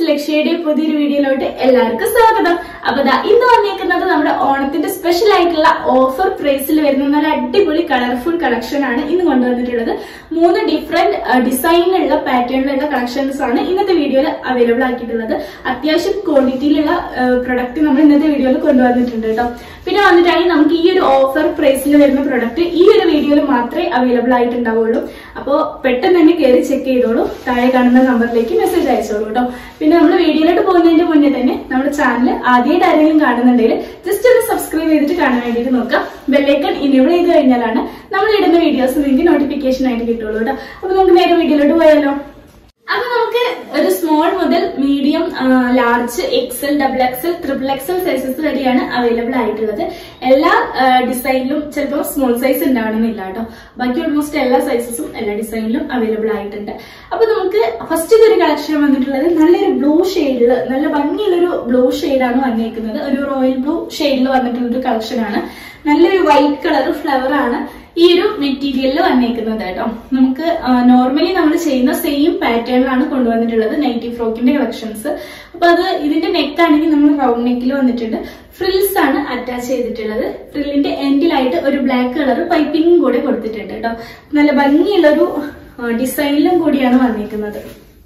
ലക്ഷ്യയുടെ പുതിയൊരു വീഡിയോയിലോട്ട് എല്ലാവർക്കും സ്വാഗതം അപ്പൊ ദാ ഇന്ന് വന്നേക്കുന്നത് നമ്മുടെ ഓണത്തിന്റെ സ്പെഷ്യൽ ആയിട്ടുള്ള ഓഫർ പ്രൈസിൽ വരുന്ന നല്ല അടിപൊളി കളർഫുൾ കളക്ഷൻ ആണ് ഇന്ന് കൊണ്ടുവന്നിട്ടുള്ളത് മൂന്ന് ഡിഫറെന്റ് ഡിസൈനിലുള്ള പാറ്റേണിലുള്ള കളക്ഷൻസ് ആണ് ഇന്നത്തെ വീഡിയോയിൽ അവൈലബിൾ ആക്കിയിട്ടുള്ളത് അത്യാവശ്യം ക്വാണ്ടിറ്റിയിലുള്ള പ്രൊഡക്റ്റ് നമ്മൾ ഇന്നത്തെ വീഡിയോയിൽ കൊണ്ടുവന്നിട്ടുണ്ട് കേട്ടോ പിന്നെ വന്നിട്ടാണെങ്കിൽ നമുക്ക് ഈ ഒരു ഓഫർ പ്രൈസിൽ വരുന്ന പ്രൊഡക്റ്റ് ഈ ഒരു വീഡിയോയിൽ മാത്രമേ അവൈലബിൾ ആയിട്ടുണ്ടാവുള്ളൂ അപ്പോൾ പെട്ടെന്ന് തന്നെ കയറി ചെക്ക് ചെയ്തോളൂ താഴെ കാണുന്ന നമ്പറിലേക്ക് മെസ്സേജ് അയച്ചോളൂ കേട്ടോ പിന്നെ നമ്മൾ വീഡിയോയിലോട്ട് പോകുന്നതിന്റെ മുന്നേ തന്നെ നമ്മുടെ ചാനൽ ആദ്യമായിട്ട് ആരെങ്കിലും കാണുന്നുണ്ടെങ്കിൽ ജസ്റ്റ് ഒന്ന് സബ്സ്ക്രൈബ് ചെയ്തിട്ട് കാണാൻ വേണ്ടിയിട്ട് നോക്കാം ബെല്ലൈക്കൺ ഇനേബിൾ ചെയ്ത് കഴിഞ്ഞാലാണ് നമ്മൾ ഇടുന്ന വീഡിയോസ് നിങ്ങൾക്ക് നോട്ടിഫിക്കേഷൻ ആയിട്ട് കിട്ടുള്ളൂ കേട്ടോ അപ്പൊ നമുക്ക് നേരെ വീഡിയോയിലോട്ട് പോയാലോ അപ്പൊ നമുക്ക് ഒരു സ്മോൾ മുതൽ medium large XL double XL triple XL sizes വരെയാണ് അവൈലബിൾ ആയിട്ടുള്ളത് എല്ലാ ഡിസൈനിലും ചിലപ്പോൾ സ്മോൾ സൈസ് ഉണ്ടാവണമെന്നില്ല കേട്ടോ ബാക്കി ഓൾമോസ്റ്റ് എല്ലാ സൈസസും എല്ലാ ഡിസൈനിലും അവൈലബിൾ ആയിട്ടുണ്ട് അപ്പൊ നമുക്ക് ഫസ്റ്റ് ഒരു കളക്ഷൻ വന്നിട്ടുള്ളത് നല്ലൊരു ബ്ലൂ ഷെയ്ഡില് നല്ല ഭംഗിയുള്ളൊരു ബ്ലൂ ഷെയ്ഡാണ് വന്നേക്കുന്നത് ഒരു റോയൽ ബ്ലൂ ഷെയ്ഡിൽ വന്നിട്ടുള്ള ഒരു കളക്ഷനാണ് നല്ലൊരു വൈറ്റ് കളർ ഫ്ലവർ ആണ് ഈ ഒരു മെറ്റീരിയലിൽ വന്നേക്കുന്നത് കേട്ടോ നമുക്ക് നോർമലി നമ്മൾ ചെയ്യുന്ന സെയിം പാറ്റേണിലാണ് കൊണ്ടുവന്നിട്ടുള്ളത് നൈറ്റി ഫ്രോക്കിന്റെ കളക്ഷൻസ് അപ്പൊ അത് ഇതിന്റെ നെക്ക് ആണെങ്കിൽ നമ്മൾ റൗണ്ട് നെക്കിൽ വന്നിട്ടുണ്ട് ഫ്രിൽസ് ആണ് അറ്റാച്ച് ചെയ്തിട്ടുള്ളത് ഫ്രില്ലിന്റെ എൻഡിലായിട്ട് ഒരു ബ്ലാക്ക് കളർ പൈപ്പിംഗും കൂടെ കൊടുത്തിട്ടുണ്ട് കേട്ടോ നല്ല ഭംഗിയുള്ള ഒരു ഡിസൈനിലും കൂടിയാണ് വന്നിരിക്കുന്നത്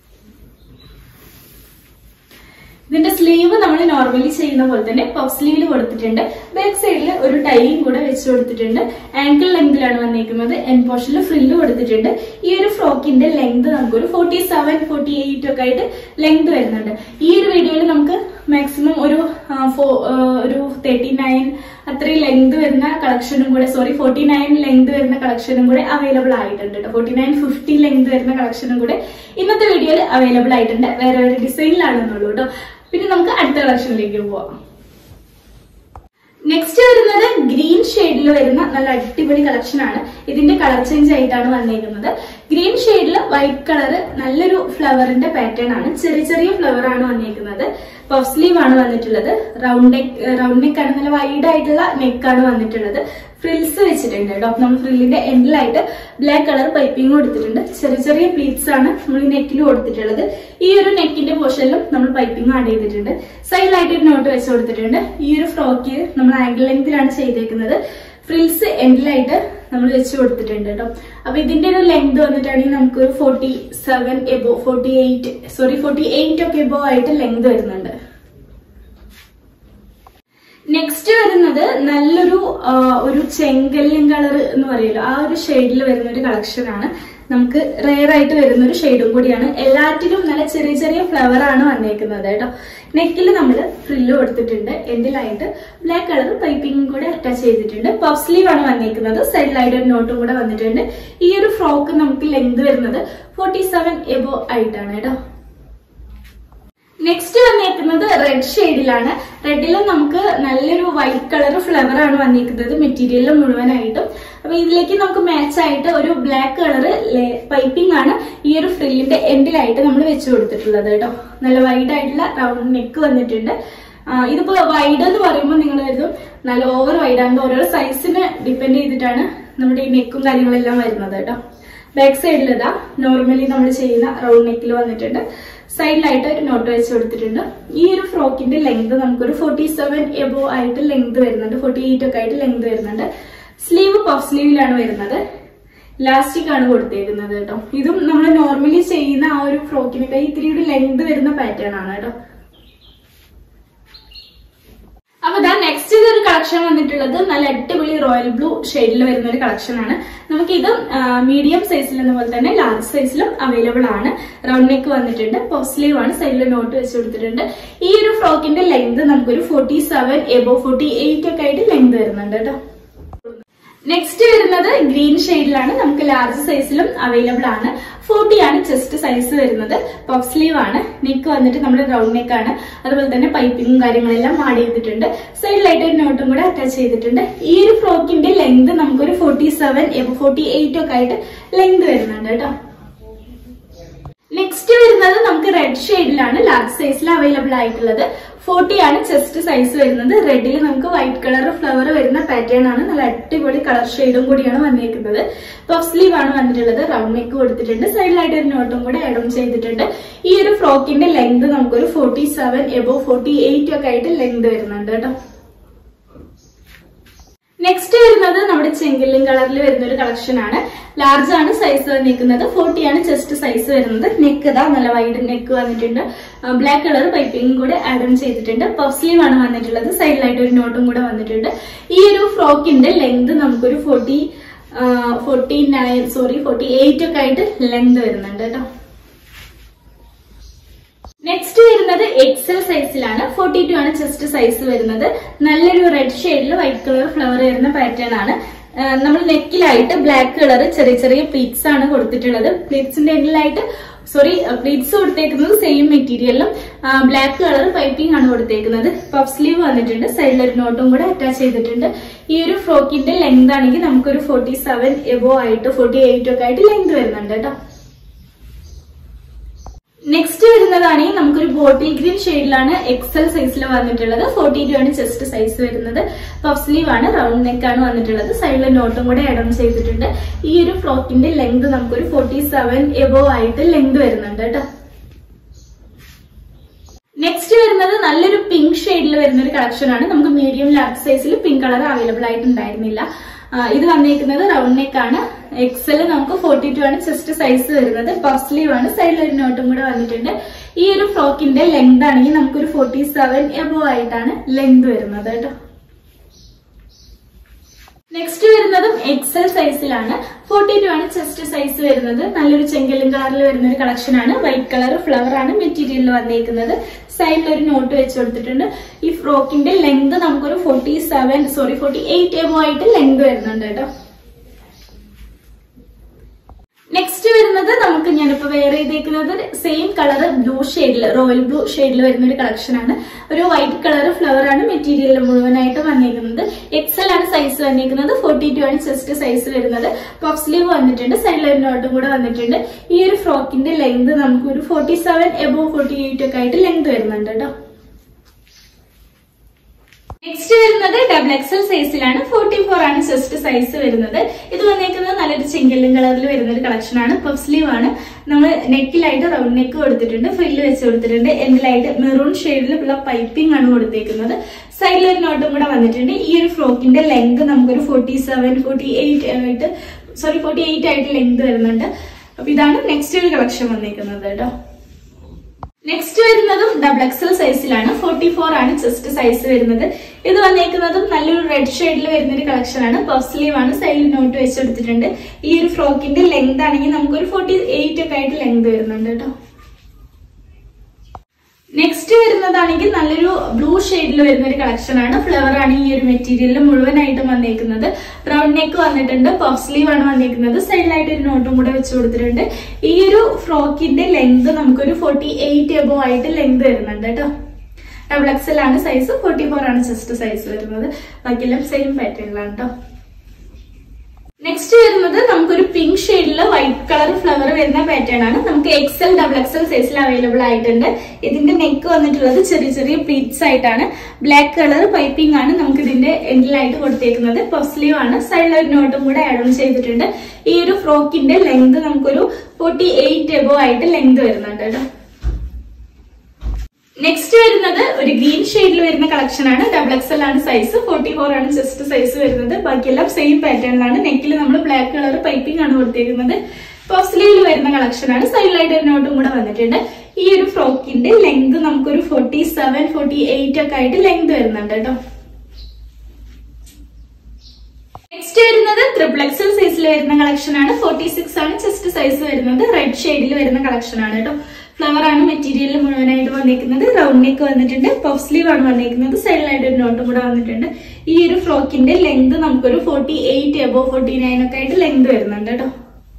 ഇതിന്റെ സ്ലീവ് നമ്മൾ നോർമലി ചെയ്യുന്ന പോലെ തന്നെ പഫ് സ്ലീവിൽ കൊടുത്തിട്ടുണ്ട് ബാക്ക് സൈഡിൽ ഒരു ടൈയും കൂടെ വെച്ച് കൊടുത്തിട്ടുണ്ട് ആങ്കിൾ ലെങ്തിലാണ് വന്നിരിക്കുന്നത് എൻ പോർഷനിൽ ഫ്രില്ല് കൊടുത്തിട്ടുണ്ട് ഈ ഒരു ഫ്രോക്കിന്റെ ലെങ്ത് നമുക്കൊരു ഫോർട്ടി സെവൻ ഫോർട്ടി എയ്റ്റ് ഒക്കെ ആയിട്ട് ലെങ്ത് വരുന്നുണ്ട് ഈ ഒരു വീഡിയോയിൽ നമുക്ക് മാക്സിമം ഒരു ഒരു തേർട്ടി നയൻ അത്രയും ലെങ്ത് വരുന്ന കളക്ഷനും കൂടെ സോറി ഫോർട്ടി നയൻ ലെങ്ത് വരുന്ന കളക്ഷനും കൂടെ അവൈലബിൾ ആയിട്ടുണ്ട് കേട്ടോ ഫോർട്ടി നയൻ ഫിഫ്റ്റി ലെങ്ത് വരുന്ന കളക്ഷനും കൂടെ ഇന്നത്തെ വീഡിയോയിൽ അവൈലബിൾ ആയിട്ടുണ്ട് വേറെ വേറെ ഡിസൈനിലാണെന്നുള്ളൂ കേട്ടോ പിന്നെ നമുക്ക് അടുത്ത കളക്ഷനിലേക്ക് പോവാം നെക്സ്റ്റ് വരുന്നത് ഗ്രീൻ ഷെയ്ഡിൽ വരുന്ന നല്ല അടിപൊളി കളക്ഷൻ ആണ് ഇതിന്റെ കളർ ചേഞ്ച് ആയിട്ടാണ് വന്നിരിക്കുന്നത് ഗ്രീൻ ഷെയ്ഡിൽ വൈറ്റ് കളർ നല്ലൊരു ഫ്ലവറിന്റെ പാറ്റേൺ ആണ് ചെറിയ ചെറിയ ഫ്ലവർ ആണ് വന്നിരിക്കുന്നത് പഫ് സ്ലീവ് ആണ് വന്നിട്ടുള്ളത് റൗണ്ട് നെക്ക് റൗണ്ട് നെക്ക് ആണ് നല്ല വൈഡ് ആയിട്ടുള്ള നെക്കാണ് വന്നിട്ടുള്ളത് ഫ്രിൽസ് വെച്ചിട്ടുണ്ട് കേട്ടോ നമ്മൾ ഫ്രില്ലിന്റെ എൻഡിലായിട്ട് ബ്ലാക്ക് കളർ പൈപ്പിംഗ് കൊടുത്തിട്ടുണ്ട് ചെറിയ ചെറിയ പ്ലീറ്റ്സ് ആണ് നമ്മൾ ഈ നെക്കിൽ കൊടുത്തിട്ടുള്ളത് ഈ ഒരു നെക്കിന്റെ പോർഷനിലും നമ്മൾ പൈപ്പിംഗ് ആഡ് ചെയ്തിട്ടുണ്ട് സൈഡിലായിട്ട് ഒരു നോട്ട് വെച്ച് കൊടുത്തിട്ടുണ്ട് ഈ ഒരു ഫ്രോക്ക് നമ്മൾ ആംഗിൾ ലെങ്തിലാണ് ചെയ്തേക്കുന്നത് ഫ്രിൽസ് എൻഡിലായിട്ട് നമ്മൾ വെച്ച് കൊടുത്തിട്ടുണ്ട് കേട്ടോ അപ്പൊ ഇതിന്റെ ഒരു ലെങ്ത് വന്നിട്ടാണെങ്കിൽ നമുക്ക് ഒരു forty seven above forty eight sorry forty eight ഒക്കെ എബോ ആയിട്ട് ലെങ്ത് വരുന്നുണ്ട് നെക്സ്റ്റ് വരുന്നത് നല്ലൊരു ഒരു ചെങ്കല്ലും കളർ എന്ന് പറയുമല്ലോ ആ ഒരു ഷെയ്ഡിൽ വരുന്ന ഒരു കളക്ഷൻ ആണ് നമുക്ക് റെയർ ആയിട്ട് വരുന്ന ഒരു ഷെയ്ഡും കൂടിയാണ് എല്ലാറ്റിലും നല്ല ചെറിയ ചെറിയ ഫ്ലവർ ആണ് വന്നേക്കുന്നത് കേട്ടോ നെക്കിൽ നമ്മൾ ഫ്രില്ല് കൊടുത്തിട്ടുണ്ട് എൻഡിലായിട്ട് ബ്ലാക്ക് കളർ പൈപ്പിംഗും കൂടെ അറ്റാച്ച് ചെയ്തിട്ടുണ്ട് പഫ് സ്ലീവ് ആണ് വന്നേക്കുന്നത് സൈഡിലായിട്ട് ഒരു നോട്ടും കൂടെ വന്നിട്ടുണ്ട് ഈ ഒരു ഫ്രോക്ക് നമുക്ക് ലെങ്ത് വരുന്നത് ഫോർട്ടി സെവൻ എബോ ആയിട്ടാണ് കേട്ടോ നെക്സ്റ്റ് വന്നേക്കുന്നത് റെഡ് ഷെയ്ഡിലാണ് റെഡിലും നമുക്ക് നല്ലൊരു വൈറ്റ് കളർ ഫ്ലവർ ആണ് വന്നിരിക്കുന്നത് മെറ്റീരിയൽ മുഴുവനായിട്ടും അപ്പൊ ഇതിലേക്ക് നമുക്ക് മാച്ച് ആയിട്ട് ഒരു ബ്ലാക്ക് കളർ പൈപ്പിംഗ് ആണ് ഈ ഒരു ഫ്രില്ലിന്റെ എൻഡിലായിട്ട് നമ്മൾ വെച്ച് കൊടുത്തിട്ടുള്ളത് കേട്ടോ നല്ല വൈഡ് ആയിട്ടുള്ള റൗണ്ട് നെക്ക് വന്നിട്ടുണ്ട് ഇതിപ്പോ വൈഡ് എന്ന് പറയുമ്പോൾ നിങ്ങൾ കരുതും നല്ല ഓവർ വൈഡ് ആണ് ഓരോ സൈസിന് ഡിപ്പെൻഡ് ചെയ്തിട്ടാണ് നമ്മുടെ ഈ നെക്കും കാര്യങ്ങളെല്ലാം വരുന്നത് കേട്ടോ ബാക്ക് സൈഡിൽ ഇതാ നോർമലി നമ്മൾ ചെയ്യുന്ന റൗണ്ട് നെക്കിൽ വന്നിട്ടുണ്ട് സൈഡിലായിട്ട് ഒരു നോട്ട് വെച്ച് കൊടുത്തിട്ടുണ്ട് ഈ ഒരു ഫ്രോക്കിന്റെ ലെങ്ത് നമുക്കൊരു ഫോർട്ടി സെവൻ എബോ ആയിട്ട് ലെങ്ത് വരുന്നുണ്ട് ഫോർട്ടി എയ്റ്റ് ഒക്കെ ആയിട്ട് ലെങ്ത് വരുന്നുണ്ട് സ്ലീവ് പഫ് സ്ലീവിലാണ് വരുന്നത് ലാസ്റ്റിക് ആണ് കൊടുത്തേക്കുന്നത് കേട്ടോ ഇതും നമ്മൾ നോർമലി ചെയ്യുന്ന ആ ഒരു ഫ്രോക്കിനൊക്കെ ഇത്തിരി ഒരു ലെങ്ത് വരുന്ന പാറ്റേൺ ആണ് കേട്ടോ അപ്പൊ ഇതാ നെക്സ്റ്റ് ഒരു കളക്ഷൻ വന്നിട്ടുള്ളത് നല്ല അടിപൊളി റോയൽ ബ്ലൂ ഷെയ്ഡിൽ വരുന്ന ഒരു കളക്ഷൻ ആണ് നമുക്ക് ഇത് മീഡിയം സൈസിൽ എന്ന പോലെ തന്നെ ലാർജ് സൈസിലും അവൈലബിൾ ആണ് റൗണ്ട് നെക്ക് വന്നിട്ടുണ്ട് പഫ് സ്ലീവ് ആണ് സൈഡിൽ നോട്ട് വെച്ച് കൊടുത്തിട്ടുണ്ട് ഈ ഒരു ഫ്രോക്കിന്റെ ലെങ്ത് നമുക്കൊരു forty seven above forty eight ഒക്കെ ആയിട്ട് ലെങ്ത് വരുന്നുണ്ട് കേട്ടോ നെക്സ്റ്റ് വരുന്നത് ഗ്രീൻ ഷെയ്ഡിലാണ് നമുക്ക് ലാർജ് സൈസിലും അവൈലബിൾ ആണ് ഫോർട്ടി ആണ് ചെസ്റ്റ് സൈസ് വരുന്നത് പഫ് സ്ലീവ് ആണ് നെക്ക് വന്നിട്ട് നമ്മുടെ റൗണ്ട് നെക്ക് ആണ് അതുപോലെ തന്നെ പൈപ്പിങ്ങും കാര്യങ്ങളെല്ലാം ആഡ് ചെയ്തിട്ടുണ്ട് സൈഡിലായിട്ട് ഒരു നോട്ടും കൂടെ അറ്റാച്ച് ചെയ്തിട്ടുണ്ട് ഈ ഒരു ഫ്രോക്കിന്റെ ലെങ്ത് നമുക്കൊരു ഫോർട്ടി സെവൻ ഫോർട്ടി എയ്റ്റ് ഒക്കെ ആയിട്ട് ലെങ്ത് വരുന്നുണ്ട് കേട്ടോ നെക്സ്റ്റ് വരുന്നത് നമുക്ക് റെഡ് ഷെയ്ഡിലാണ് ലാർജ് സൈസിൽ അവൈലബിൾ ആയിട്ടുള്ളത് ഫോർട്ടി ആണ് ചെസ്റ്റ് സൈസ് വരുന്നത് റെഡിൽ നമുക്ക് വൈറ്റ് കളർ ഫ്ലവർ വരുന്ന പാറ്റേൺ ആണ് നല്ല അടിപൊളി കളർ ഷെയ്ഡും കൂടിയാണ് വന്നിരിക്കുന്നത് പഫ് സ്ലീവ് ആണ് വന്നിട്ടുള്ളത് റൗണ്ട് നെക്ക് കൊടുത്തിട്ടുണ്ട് സൈഡിലായിട്ട് ഒരു നോട്ടും കൂടെ ആഡ് ഓൺ ചെയ്തിട്ടുണ്ട് ഈ ഒരു ഫ്രോക്കിന്റെ ലെങ്ത് നമുക്കൊരു forty seven above forty eight ഒക്കെ ആയിട്ട് ലെങ്ത് വരുന്നുണ്ട് കേട്ടോ നെക്സ്റ്റ് വരുന്നത് നമ്മുടെ ചെങ്കില്ലും കളറിൽ വരുന്ന ഒരു കളക്ഷൻ ആണ് ലാർജ് ആണ് സൈസ് വന്നിരിക്കുന്നത് ഫോർട്ടി ആണ് ചെസ്റ്റ് സൈസ് വരുന്നത് നെക്ക് ഇതാ നല്ല വൈഡ് നെക്ക് വന്നിട്ടുണ്ട് ബ്ലാക്ക് കളർ പൈപ്പിംഗ് കൂടെ ആഡ് ഓൺ ചെയ്തിട്ടുണ്ട് പഫ് സ്ലീവ് ആണ് വന്നിട്ടുള്ളത് സൈഡിലായിട്ട് ഒരു നോട്ടും കൂടെ വന്നിട്ടുണ്ട് ഈ ഒരു ഫ്രോക്കിന്റെ ലെങ്ത് നമുക്കൊരു forty forty nine sorry forty eight ഒക്കെ ആയിട്ട് ലെങ്ത് വരുന്നുണ്ട് കേട്ടോ നെക്സ്റ്റ് വരുന്നത് എക്സൽ സൈസിലാണ് ഫോർട്ടി ടു ആണ് ചെസ്റ്റ് സൈസ് വരുന്നത് നല്ലൊരു റെഡ് ഷെയ്ഡിൽ വൈറ്റ് കളർ ഫ്ലവർ വരുന്ന പാറ്റേൺ ആണ് നമ്മൾ നെക്കിലായിട്ട് ബ്ലാക്ക് കളർ ചെറിയ ചെറിയ പ്ലീറ്റ്സ് ആണ് കൊടുത്തിട്ടുള്ളത് പ്ലീറ്റ്സിന്റെ എൻഡിലായിട്ട് സോറി പ്ലീറ്റ്സ് കൊടുത്തേക്കുന്നത് സെയിം മെറ്റീരിയലിലും ബ്ലാക്ക് കളർ പൈപ്പിംഗ് ആണ് കൊടുത്തേക്കുന്നത് പഫ് സ്ലീവ് വന്നിട്ടുണ്ട് സൈഡിൽ ഒരു നോട്ടും കൂടെ അറ്റാച്ച് ചെയ്തിട്ടുണ്ട് ഈ ഒരു ഫ്രോക്കിന്റെ ലെങ്ത് ആണെങ്കിൽ നമുക്കൊരു ഫോർട്ടി സെവൻ എബോ ആയിട്ട് ഫോർട്ടി എയ്റ്റ് ഒക്കെ ആയിട്ട് ലെങ്ത് വരുന്നുണ്ട് കേട്ടോ നെക്സ്റ്റ് വരുന്നതാണെങ്കിൽ നമുക്കൊരു ബോട്ടിൽ ഗ്രീൻ ഷെയ്ഡിലാണ് എക്സൽ സൈസിൽ വന്നിട്ടുള്ളത് ഫോർട്ടി ടു ആണ് ചെസ്റ്റ് സൈസ് വരുന്നത് പഫ് സ്ലീവ് ആണ് റൗണ്ട് നെക്ക് ആണ് വന്നിട്ടുള്ളത് സൈഡിൽ നോട്ടും കൂടെ ആഡ് ഓൺ ചെയ്തിട്ടുണ്ട് ഈ ഒരു ഫ്രോക്കിന്റെ ലെങ്ത് നമുക്കൊരു ഫോർട്ടി സെവൻ എബോ ആയിട്ട് ലെങ്ത് വരുന്നുണ്ട് കേട്ടോ നെക്സ്റ്റ് വരുന്നത് നല്ലൊരു പിങ്ക് ഷെയ്ഡിൽ വരുന്ന ഒരു കളക്ഷൻ ആണ് നമുക്ക് മീഡിയം ലാർജ് സൈസിൽ പിങ്ക് കളർ അവൈലബിൾ ആയിട്ടുണ്ടായിരുന്നില്ല ആ, ഇത് വന്നിരിക്കുന്നത് റൗണ്ട് നെക്ക് ആണ് എക്സൽ നമുക്ക് ഫോർട്ടി ടു ആണ് ചെസ്റ്റ് സൈസ് വരുന്നത് പഫ് സ്ലീവ് ആണ് സൈഡിൽ ഒരു നോട്ടും കൂടെ വന്നിട്ടുണ്ട് ഈ ഒരു ഫ്രോക്കിന്റെ ലെങ്ത് ആണെങ്കിൽ നമുക്കൊരു ഫോർട്ടി സെവൻ എബോ ആയിട്ടാണ് ലെങ്ത് വരുന്നത് കേട്ടോ നെക്സ്റ്റ് വരുന്നതും എക്സൽ സൈസിലാണ് ഫോർട്ടി ടു ആണ് ചെസ്റ്റ് സൈസ് വരുന്നത് നല്ലൊരു ചെങ്കല്ലും കളറിൽ വരുന്ന ഒരു കളക്ഷൻ ആണ് വൈറ്റ് കളർ ഫ്ലവർ ആണ് മെറ്റീരിയലിൽ വന്നേക്കുന്നത് സൈഡിൽ ഒരു നോട്ട് വെച്ച് കൊടുത്തിട്ടുണ്ട് ഈ ഫ്രോക്കിന്റെ ലെങ്ത് നമുക്കൊരു forty seven sorry forty eight above ആയിട്ട് ലെങ്ത് വരുന്നുണ്ട് കേട്ടോ നെക്സ്റ്റ് വരുന്നത് നമുക്ക് ഞാനിപ്പോ വെയർ ചെയ്തേക്കുന്നത് സെയിം കളർ ബ്ലൂ ഷെയ്ഡിൽ റോയൽ ബ്ലൂ ഷെയ്ഡിൽ വരുന്ന ഒരു കളക്ഷൻ ആണ് ഒരു വൈറ്റ് കളർ ഫ്ലവർ ആണ് മെറ്റീരിയൽ മുഴുവനായിട്ട് വന്നിരിക്കുന്നത് എക്സൽ ആണ് സൈസ് വന്നിരിക്കുന്നത് ഫോർട്ടി ടു ആണ് ചെസ്റ്റ് സൈസ് വരുന്നത് പഫ് സ്ലീവ് വന്നിട്ടുണ്ട് സൈഡിൽ ഒരു നോട്ടും കൂടെ വന്നിട്ടുണ്ട് ഈ ഒരു ഫ്രോക്കിന്റെ ലെങ്ത് നമുക്ക് ഒരു forty seven above forty eight ഒക്കെ ആയിട്ട് ലെങ്ത് വരുന്നുണ്ട് കേട്ടോ നെക്സ്റ്റ് വരുന്നത് ഡബിൾ എക്സൽ സൈസിലാണ് ഫോർട്ടി ഫോർ ആണ് ചെസ്റ്റ് സൈസ് വരുന്നത് ഇത് വന്നേക്കുന്നത് നല്ലൊരു ചെങ്കല്ലും കളറിൽ വരുന്ന ഒരു കളക്ഷൻ ആണ് പഫ് സ്ലീവ് ആണ് നമ്മൾ നെക്കിലായിട്ട് റൗണ്ട് നെക്ക് കൊടുത്തിട്ടുണ്ട് ഫ്രില്ല് വെച്ച് കൊടുത്തിട്ടുണ്ട് എൻഡിലായിട്ട് മെറൂൺ ഷെയ്ഡിലുള്ള പൈപ്പിംഗ് ആണ് കൊടുത്തേക്കുന്നത് സൈഡിൽ ഒരു നോട്ടും കൂടെ വന്നിട്ടുണ്ട് ഈ ഒരു ഫ്രോക്കിന്റെ ലെങ്ത് നമുക്കൊരു ഫോർട്ടി സെവൻ ഫോർട്ടി എയ്റ്റ് ആയിട്ട് സോറി ഫോർട്ടി എയ്റ്റ് ആയിട്ട് ലെങ്ത് വരുന്നുണ്ട് അപ്പൊ ഇതാണ് നെക്സ്റ്റ് ഒരു കളക്ഷൻ വന്നേക്കുന്നത് കേട്ടോ നെക്സ്റ്റ് വരുന്നതും ഡബിൾ എക്സൽ സൈസിലാണ് ഫോർട്ടി ഫോർ ആണ് ചെസ്റ്റ് സൈസ് വരുന്നത് ഇത് വന്നേക്കുന്നതും നല്ലൊരു റെഡ് ഷെയ്ഡിൽ വരുന്ന ഒരു കളക്ഷൻ ആണ് പഫ് സ്ലീവ് ആണ് സൈഡിൽ നോട്ട് വെച്ചെടുത്തിട്ടുണ്ട് ഈ ഒരു ഫ്രോക്കിന്റെ ലെങ്ത് ആണെങ്കിൽ നമുക്കൊരു ഫോർട്ടി എയ്റ്റ് ഒക്കെ ആയിട്ട് ലെങ്ത് വരുന്നുണ്ട് കേട്ടോ നെക്സ്റ്റ് വരുന്നതാണെങ്കിൽ നല്ലൊരു ബ്ലൂ ഷെയ്ഡിൽ വരുന്ന ഒരു കളക്ഷൻ ആണ് ഫ്ലവർ ആണ് ഈ ഒരു മെറ്റീരിയലിൽ മുഴുവനായിട്ടും വന്നേക്കുന്നത് റൗണ്ട് നെക്ക് വന്നിട്ടുണ്ട് പഫ് സ്ലീവ് ആണ് വന്നേക്കുന്നത് സൈഡിലായിട്ട് ഒരു നോട്ടും കൂടെ വെച്ച് കൊടുത്തിട്ടുണ്ട് ഈ ഒരു ഫ്രോക്കിന്റെ ലെങ്ത് നമുക്കൊരു ഫോർട്ടി എയ്റ്റ് എബോ ആയിട്ട് ലെങ്ത് വരുന്നുണ്ട് കേട്ടോ ഡബിൾ എക്സൽ ആണ് സൈസ് ഫോർട്ടി ഫോർ ആണ് ചെസ്റ്റ് സൈസ് വരുന്നത് ബാക്കിയെല്ലാം സെയിം പാറ്റേണിലാണ് കേട്ടോ നെക്സ്റ്റ് വരുന്നത് നമുക്കൊരു പിങ്ക് ഷെയ്ഡിൽ വൈറ്റ് കളർ ഫ്ലവർ വരുന്ന പാറ്റേൺ ആണ് നമുക്ക് എക്സൽ ഡബിൾ എക്സൽ സൈസിൽ അവൈലബിൾ ആയിട്ടുണ്ട് ഇതിന്റെ നെക്ക് വന്നിട്ടുള്ളത് ചെറിയ ചെറിയ പ്ലീറ്റ്സ് ആയിട്ടാണ് ബ്ലാക്ക് കളർ പൈപ്പിംഗ് ആണ് നമുക്ക് ഇതിന്റെ എൻഡിലായിട്ട് കൊടുത്തേക്കുന്നത് പൊസ്ലീവ് ആണ് സൈഡിൽ ഒരു നോട്ടും കൂടെ ആഡ് ഓൺ ചെയ്തിട്ടുണ്ട് ഈ ഒരു ഫ്രോക്കിന്റെ ലെങ്ത് നമുക്കൊരു ഫോർട്ടി എയ്റ്റ് എബോ ആയിട്ട് ലെങ്ത് വരുന്നുണ്ട് കേട്ടോ നെക്സ്റ്റ് വരുന്നത് ഒരു ഗ്രീൻ ഷെയ്ഡിൽ വരുന്ന കളക്ഷൻ ആണ് ഡബിൾ എക്സൽ ആണ് സൈസ് ഫോർട്ടി ഫോർ ആണ് ചെസ്റ്റ് സൈസ് വരുന്നത് ബാക്കിയെല്ലാം സെയിം പാറ്റേണിലാണ് നെക്കിൽ നമ്മൾ ബ്ലാക്ക് കളർ പൈപ്പിംഗ് ആണ് കൊടുത്തേക്കുന്നത് സ്ലീവിൽ വരുന്ന കളക്ഷൻ ആണ് സൈഡിലായിട്ട് ഒരു നോട്ടും കൂടെ വന്നിട്ടുണ്ട് ഈ ഒരു ഫ്രോക്കിന്റെ ലെങ്ത് നമുക്കൊരു ഫോർട്ടി സെവൻ ഫോർട്ടി എയ്റ്റ് ഒക്കെ ആയിട്ട് ലെങ്ത് വരുന്നുണ്ട് കേട്ടോ നെക്സ്റ്റ് വരുന്നത് ട്രിപ്പിൾ എക്സൽ സൈസിൽ വരുന്ന കളക്ഷൻ ആണ് ഫോർട്ടി സിക്സ് ആണ് ചെസ്റ്റ് സൈസ് വരുന്നത് റെഡ് ഷെയ്ഡിൽ വരുന്ന കളക്ഷൻ ആണ് കേട്ടോ ഫ്ലവർ ആണ് മെറ്റീരിയൽ മുഴുവനായിട്ട് വന്നിരിക്കുന്നത് റൗണ്ട് നെക്ക് വന്നിട്ടുണ്ട് പഫ് സ്ലീവ് ആണ് വന്നിരിക്കുന്നത് സൈഡിലായിട്ട് ഒരു നോട്ടും കൂടെ വന്നിട്ടുണ്ട് ഈ ഒരു ഫ്രോക്കിന്റെ ലെങ്ത് നമുക്കൊരു forty eight above forty nine ഒക്കെ ആയിട്ട് ലെങ്ത് വരുന്നുണ്ട് കേട്ടോ